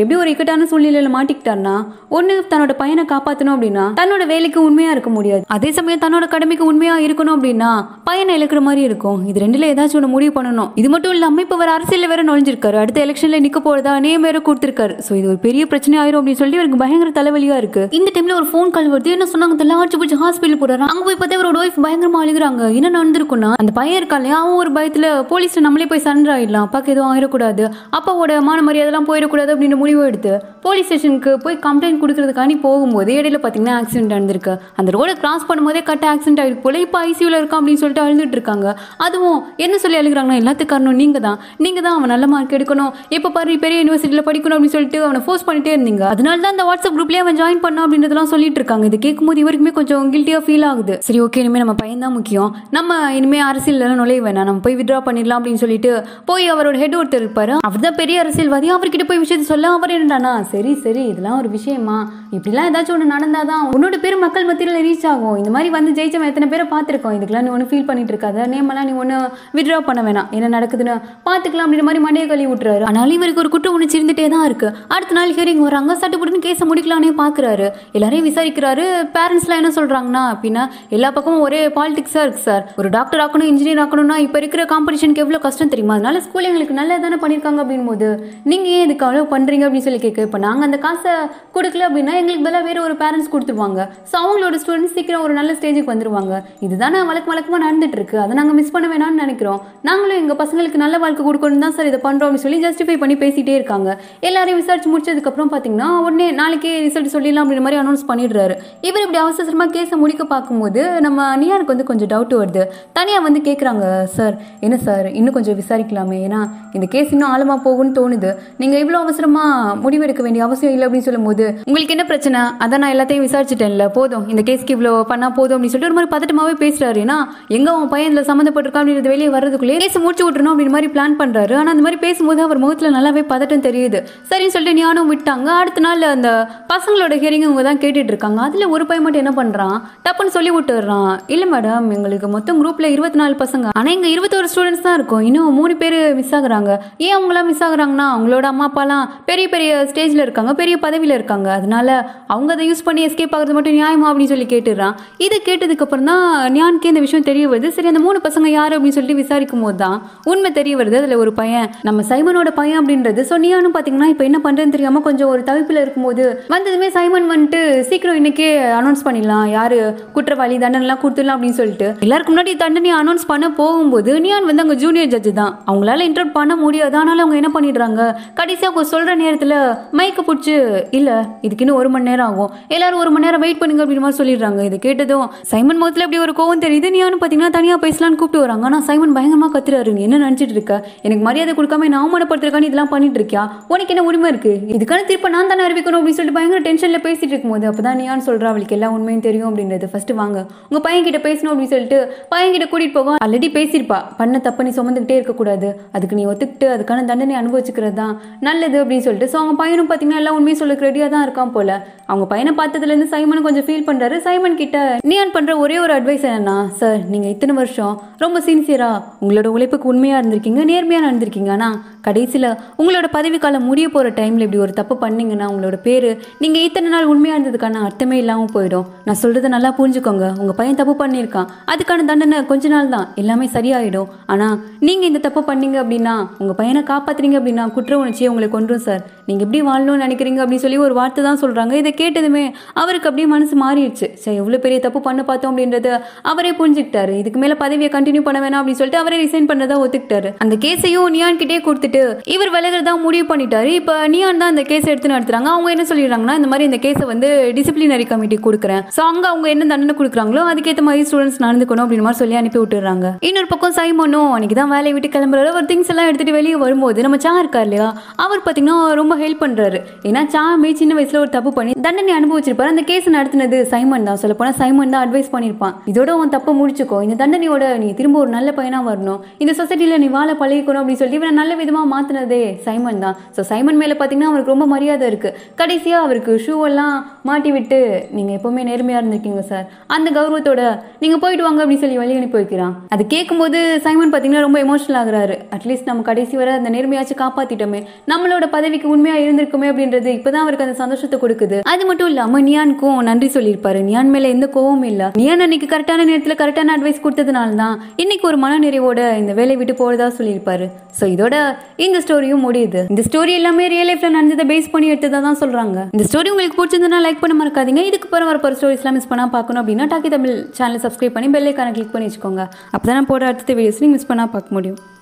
எப்படி ஒரு இக்கட்டான சூழ்நிலையில மாட்டிக்கிட்டாருன்னா ஒண்ணு தன்னோட பையனை காப்பாத்தணும் அப்படின்னா தன்னோட வேலைக்கு உண்மையா இருக்க முடியாது அதே சமயம் தன்னோட கடமைக்கு உண்மையா இருக்கணும் அப்படின்னா பையனை இழக்கிற மாதிரி இருக்கும் இது ரெண்டுல ஏதாச்சும் ஒன்று முடிவு பண்ணணும் இது மட்டும் இல்லாம இப்ப அவர் அரசியல்ல வேற நுழைஞ்சிருக்காரு அடுத்த எலெக்ஷன்ல நிக்க போறதா நேம் வேற கொடுத்திருக்காரு சோ இது ஒரு பெரிய பிரச்சனை ஆயிரும் அப்படின்னு சொல்லி இவருக்கு பயங்கர தலைவலியா இருக்கு இந்த டைம்ல ஒரு ஃபோன் கால் வருது என்ன சொன்னாங்க தெரியல ஆச்சு பிடிச்சி ஹாஸ்பிட்டல் போறாரு அங்க போய் பார்த்தா இவரோட ஒய்ஃப் பயங்கரமா அழுகுறாங்க என்ன நடந்திருக்கும்னா அந்த பையன் இருக்கான் இல்லையா அவன் ஒரு பயத்துல போலீஸ்ல நம்மளே போய் சண்டை ஆயிடலாம் அப்பாக்கு எதுவும் ஆயிடக்கூடாது அப்பாவோட மான மரியாதைலாம் போயிடக்கூடாது அப்படின்னு முடிவு எடுத்து போலீஸ் ஸ்டேஷனுக்கு போய் கம்ப்ளைண்ட் கொடுக்கறதுக்காண்டி போகும்போது இடையில பாத்தீங்கன்னா ஆக்சிடென்ட் நடந்திருக்கு அந்த ரோட கிராஸ் பண்ணும்போதே கட்ட ஆக்சிடென்ட் ஆயிருக்கு போல இப்போ ஐசியூல இருக்கான் அப்படின்னு சொல்லிட்டு அழுதுட்டு இருக்காங்க அதுவும் என்ன சொல்லி அழுகுறாங்கன்னா எல்லாத்துக்கும் காரணம் நீங்க தான் நீங்க தான் அவன் நல்ல மார்க் எடுக்கணும் இப்போ பாரு நீ பெரிய யூனிவர்சிட்டியில படிக்கணும் அப்படின்னு சொல்லிட்டு அவனை ஃபோர்ஸ் பண்ணிட்டே இருந்தீங்க அதனால தான் அந்த வாட்ஸ்அப் குரூப்லயே அவன் ஜாயின் பண்ணா அப்படின்றதெல்லாம் சொல்லிட்டு இருக்காங்க இது கேட்கும்போது இவருக்குமே கொஞ்சம் கில்ட்டியா ஃபீல் ஆகுது சரி ஓகே இனிமே நம்ம பையன் தான் முக்கியம் நம்ம இனிமே அரசியல் நுழைய வேணாம் நம்ம போய் வித்ரா பண்ணிடலாம் அப்படின்னு சொல்லிட்டு போய் அவரோட ஹெட் ஒருத்தர் இருப்பாரு அவர் தான் பெரிய அரசியல்வாதி அவர்கிட்ட போய் விஷயத்த சொல்ல அவர் என்னடானா சரி சரி இதெல்லாம் ஒரு விஷயமா இப்படிலாம் ஏதாச்சும் ஒன்று நடந்தாதான் உன்னோட பேர் மக்கள் மத்தியில் ரீச் ஆகும் இந்த மாதிரி வந்து ஜெயிச்சவன் எத்தனை பேரை பார்த்துருக்கோம் இதுக்கெல்லாம் நீ ஒன்றும் ஃபீல் பண்ணிட்டு இருக்காத நேமெல்லாம் நீ ஒன்று வித்ரா பண்ண வேணாம் என்ன நடக்குதுன்னு பார்த்துக்கலாம் அப்படின்ற மாதிரி மண்டையை கழுவி விட்டுறாரு ஆனாலும் இவருக்கு ஒரு குற்ற உணர்ச்சி இருந்துட்டே தான் இருக்கு அடுத்த நாள் ஹியரிங் வராங்க சட்டுப்புட்டுன்னு கேஸை முடிக்கலானே பார்க்குறாரு எல்லாரையும் விசாரிக்கிறாரு பேரண்ட்ஸ்லாம் என்ன சொல்றாங்கன்னா அப்படின்னா எல்லா பக்கமும் ஒரே பாலிடிக்ஸாக இருக்கு சார் ஒரு டாக்டர் ஆக்கணும் இன்ஜினியர் ஆக்கணும்னா இப்போ இருக்கிற காம்படிஷனுக்கு எவ்வளோ கஷ்டம் தெரியுமா அதனால ஸ்கூல் எங்களுக்கு நல்லது தானே பண்ணியிருக்காங்க அப்படின் போது நீங்கள் ஏன் இதுக்கு அவ்வளோ பண்ணுறீங்க அப்படின்னு சொல்லி கேட்க இப்போ நாங்கள் அந்த காசை கொடுக்கல அப்படின்னா எங்களுக்கு பதிலாக வேற ஒரு பேரண்ட்ஸ் கொடுத்துருவாங்க ஸோ அவங்களோட ஸ்டூடெண்ட்ஸ் சீக்கிரம் ஒரு நல்ல ஸ்டேஜுக்கு வந்துருவாங்க இதுதானே வழக்கு வழக்கமாக நடந்துட்டு இருக்கு அதை நாங்கள் மிஸ் பண்ண வேணாம்னு நினைக்கிறோம் நாங்களும் எங்கள் பசங்களுக்கு நல்ல வாழ்க்கை கொடுக்கணும் தான் சார் இதை பண்ணுறோம் அப்படின்னு சொல்லி ஜஸ்டிஃபை பண்ணி பேசிட்டே இருக்காங்க எல்லாரையும் விசாரிச்சு முடிச்சதுக்கப்புறம் பார்த்தீங்கன்னா உடனே நாளைக்கே ரிசல்ட் சொல்லிடலாம் அப்படின்ற மாதிரி அனௌன்ஸ் பண்ணிடுறாரு இவர் இப்படி அவசரமாக கேஸை முடிக்க பார்க்கும்போது நம்ம நியாருக்கு வந்து கொஞ்சம் டவுட் வருது தனியாக வந்து கேட்குறாங்க சார் என்ன சார் இன்னும் கொஞ்சம் விசாரிக்கலாமே ஏன்னா இந்த கேஸ் இன்னும் ஆழமாக போகும்னு தோணுது நீங்கள் இவ்வளோ அவசரமாக முடிவெடுக்க வேண்டிய அவசியம் இல்லை அப்படின்னு சொல்லும்போது உங்களுக்கு என்ன பிரச்சனை அதான் நான் எல்லாத்தையும் விசாரிச்சுட்டேன்ல போதும் இந்த கேஸ்க்கு இவ்வளோ பண்ணால் போதும் அப்படின்னு சொல்லிட்டு ஒரு மாதிரி பதட்டமாகவே பேசுறாரு ஏன்னா எங்கே அவன் பையன் இதில் சம்மந்தப்பட்டிருக்கான் அப்படின்றது வெளியே வர்றதுக்குள்ளே கேஸ் முடிச்சு விட்டுறணும் அப்படின்னு மாதிரி பிளான் பண்ணுறாரு ஆனால் அந்த மாதிரி பேசும்போது அவர் முகத்தில் நல்லாவே பதட்டம் தெரியுது சரின்னு சொல்லிட்டு ஞானம் விட்டாங்க அடுத்த நாள் அந்த பசங்களோட ஹியரிங் அவங்க தான் கேட்டுட்டு இருக்காங்க அதில் ஒரு பையன் மட்டும் என்ன பண்ணுறான் டப்புன்னு சொல்லி விட்டுறான் இல்லை மேடம் எங்களுக்கு மொத்தம் குரூப்பில் இருபத்தி நாலு பசங்க ஆனால் இங்கே இருபத்தோரு ஸ்டூடெண்ட்ஸ் தான் இருக்கும் இன்னும் மூணு பேர் மிஸ் ஆகுறாங்க ஏன் அவங்களாம் மிஸ் ஆகுறாங்கன்னா அவங்களோட அம்மா அப்பாலாம் பெரிய பெரிய ஸ்டேஜில் இருக்காங்க பெரிய பதவியில் இருக்காங்க அதனால அவங்க அதை யூஸ் பண்ணி எஸ்கேப் ஆகுறது மட்டும் நியாயமா அப்படின்னு சொல்லி கேட்டுடுறான் இதை கேட்டதுக்கு அப்புறம் தான் ஞானுக்கே இந்த விஷயம் தெரிய வருது சரி அந்த மூணு பசங்க யாரு அப்படின்னு சொல்லிட்டு விசாரிக்கும் போது தான் உண்மை தெரிய வருது அதில் ஒரு பையன் நம்ம சைமனோட பையன் அப்படின்றது ஸோ நியானும் பார்த்தீங்கன்னா இப்போ என்ன பண்ணுறதுன்னு தெரியாமல் கொஞ்சம் ஒரு தவிப்பில் இருக்கும்போது வந்ததுமே சைமன் வந்துட்டு சீக்கிரம் இன்னைக்கே அனௌன்ஸ் பண்ணிடலாம் யாரு குற்றவாளி தண்டனைலாம் கொடுத்துடலாம் அப்படின்னு சொல்லிட்டு எல்லாருக்கும் முன்னாடி தண்டனை அனௌன்ஸ் பண்ண போகும்போது நியான் வந்து அங்கே ஜூனியர் ஜட்ஜு தான் அவங்களால இன்டர்ட் பண்ண முடியாது ஆனாலும் அவங்க என்ன பண்ணிடுறாங்க கடைசியாக அவங்க சொல்கிற நேரத்தில் மைக்க பிடிச்சி இல்லை இதுக்கு இன்னும் ஒரு மணி நேரம் ஆகும் எல்லாரும் ஒரு மணி நேரம் வெயிட் பண்ணுங்க அப்படின்னு மாதிரி சொல்லிடுறாங்க இது கேட்டதும் சைமன் முகத்தில் அப்படி ஒரு கோவம் தெரியுது நீயானு பார்த்தீங்கன்னா தனியாக பேசலாம்னு கூப்பிட்டு வராங்க ஆனால் சைமன் பயங்கரமாக கத்துறாரு நீ என்ன நினச்சிட்டு இருக்க எனக்கு மரியாதை கொடுக்காம நான் அவமானப்படுத்துறக்கான்னு இதெல்லாம் பண்ணிட்டு இருக்கியா உனக்கு என்ன உரிமை இருக்கு இதுக்கான திருப்ப நான் தானே அறிவிக்கணும் அப்படின்னு சொல்லிட்டு பயங்கர டென்ஷனில் பேசிட்டு இருக்கும்போது அப்பதான் நீயான்னு சொல்றா அவளுக்கு எல்லா உண்மையும் தெரியும் அப்படின்றது ஃபர்ஸ்ட் வாங்க உங்க பையன் கிட்ட பேசணும் அப்படின்னு சொல்லிட்டு பையன் கிட்ட கூட்டிட்டு போவோம் ஆல்ரெடி பேசியிருப்பா பண்ண தப்ப நீ சுமந்துக்கிட்டே இருக்கக்கூடாது அதுக்கு நீ ஒத்துக்கிட்டு அதுக்கான தண்டனை அனுபவிச்சுக்கிறது தான் நல்லது அப்படின்னு சொல்லிட்டு ஸோ அவங்க பையனும் பார்த்தீங்கன்னா எல்லா உண்மையும் சொல்ல ரெடியாக தான் இருக்கான் போல அவங்க பையனை பார்த்ததுலேருந்து சைமன் கொஞ்சம் ஃபீல் பண்றாரு சைமன் கிட்ட நீயான் பண்ற ஒரே ஒரு அட்வைஸ் என்னன்னா சார் நீங்க இத்தனை வருஷம் ரொம்ப சின்சியரா உங்களோட உழைப்புக்கு உண்மையா இருந்திருக்கீங்க நேர்மையா நடந்திருக்கீங்க ஆனா கடைசியில உங்களோட பதவி காலம் முடிய போற டைம்ல இப்படி ஒரு தப்பு பண்ணீங்கன்னா உங்களோட பேரு நீங்க இத்தனை நாள் உண்மையா இருந்ததுக்கான அர்த்தமே இல்லாம போயிடும் நான் சொல்றதை நல்லா புரிஞ்சுக்கோங்க உங்க பையன் தப்பு பண்ணியிருக்கான் அதுக்கான தண்டனை கொஞ்ச நாள் தான் எல்லாமே சரியாயிடும் ஆனா நீங்க இந்த தப்பு பண்ணீங்க அப்படின்னா உங்க பையனை காப்பாத்துறீங்க அப்படின்னா குற்ற உணர்ச்சியை உங்களை கொன்றும் சார் நீங்க எப்படி வாழணும்னு நினைக்கிறீங்க அப்படின்னு சொல்லி ஒரு வார்த்தை தான் சொல்றாங்க இதை கேட்டதுமே அவருக்கு அப்படியே மனசு மாறிடுச்சு சரி எவ்வளவு பெரிய தப்பு பண்ண பார்த்தோம் அப்படின்றத அவரே புரிஞ்சுக்கிட்டாரு இதுக்கு மேல பதவியை கண்டினியூ பண்ண வேணாம் அப்படின்னு சொல்லிட்டு அவரே ரிசைன் பண்ணதா ஒத்துக்கிட்டாரு அந்த கேஸையும் நியான் கிட்டே கொடுத்துட்டு இவர் விலகிறதா முடிவு பண்ணிட்டாரு இப்போ நியான் தான் அந்த கேஸ் எடுத்து நடத்துறாங்க அவங்க என்ன சொல்லிடுறாங்கன்னா இந்த மாதிரி இந்த கேஸை வந்து டிசிப்ளினரி கமிட்டி கொடுக்குறேன் ஸோ அங்க அவங்க என்ன தண்டனை கொடுக்குறாங்களோ அதுக்கேற்ற மாதிரி ஸ்டூடெண்ட்ஸ் நடந்துக்கணும் அப்படின்னு மாதிரி சொல்லி அனுப்பி விட்டுறாங்க இன்னொரு பக்கம் சைமனும் அன்னைக்கு தான் வேலையை விட்டு கிளம்புறாரு ஒரு திங்ஸ் எல்லாம் எடுத்துட்டு வெளியே வரும்போது நம்ம சா இருக்கார் இல்லையா அவர் பார்த்தீங்கன்னா ரொம்ப ஹெல்ப் பண்றாரு ஏன்னா சாமே சின்ன வயசுல ஒரு தப்பு பண்ணி தண்டனை அனுபவிச்சிருப்பாரு அந்த கேஸ் நடத்தினது சைமன் தான் சொல்ல போனா சைமன் தான் அட்வைஸ் பண்ணியிருப்பான் இதோட உன் தப்பை முடிச்சுக்கோ இந்த தண்டனையோட நீ திரும்ப ஒரு நல்ல பையனா வரணும் இந்த சொசைட்டில நீ வாழ பழகிக்கணும் அப்படின்னு சொல்லி இவனை நல்ல விதமா மாத்தினதே சைமன் தான் ஸோ சைமன் மேல பார்த்தீங்கன்னா அவருக்கு ரொம்ப மரியாதை இருக்கு கடைசியா அவருக்கு ஷூ எல்லாம் மாட்டி விட்டு நீங்க எப்பவுமே நேர்மையா இருந்திருக்கீங்க சார் அந்த கௌரவத்தோட நீங்க போயிட்டு வாங்க அப்படின்னு சொல்லி வழி அனுப்பி வைக்கிறான் அது கேட்கும்போது சைமன் பார்த்தீங்கன்னா ரொம்ப எமோஷனல் ஆகுறாரு அட்லீஸ்ட் நம்ம கடைசி வரை அந்த நேர்மையாச்சும் காப்பாத்திட்டோமே நம்மளோட பதவிக்கு உண்மை உண்மையா இருந்திருக்குமே அப்படின்றது இப்பதான் அவருக்கு அந்த சந்தோஷத்தை கொடுக்குது அது மட்டும் இல்லாம நியானுக்கும் நன்றி சொல்லியிருப்பாரு நியான் மேல எந்த கோவமும் இல்ல நியான் அன்னைக்கு கரெக்டான நேரத்துல கரெக்டான அட்வைஸ் கொடுத்ததுனால தான் இன்னைக்கு ஒரு மன நிறைவோட இந்த வேலையை விட்டு போறதா சொல்லியிருப்பாரு ஸோ இதோட இந்த ஸ்டோரியும் முடியுது இந்த ஸ்டோரி எல்லாமே ரியல் லைஃப்ல நடந்ததை பேஸ் பண்ணி எடுத்ததா தான் சொல்றாங்க இந்த ஸ்டோரி உங்களுக்கு பிடிச்சிருந்தா லைக் பண்ண மறக்காதீங்க இதுக்கு பிறகு வர போகிற ஸ்டோரிஸ்லாம் மிஸ் பண்ணா பார்க்கணும் அப்படின்னா டாக்கி தமிழ் சேனல் சப்ஸ்கிரைப் பண்ணி பெல்லைக்கான கிளிக் பண்ணி வச்சுக்கோங்க அப்பதான் நான் போடுற அடுத்த வீடியோஸ் நீங்கள் மிஸ் பண்ணா பார்க்க முடியும்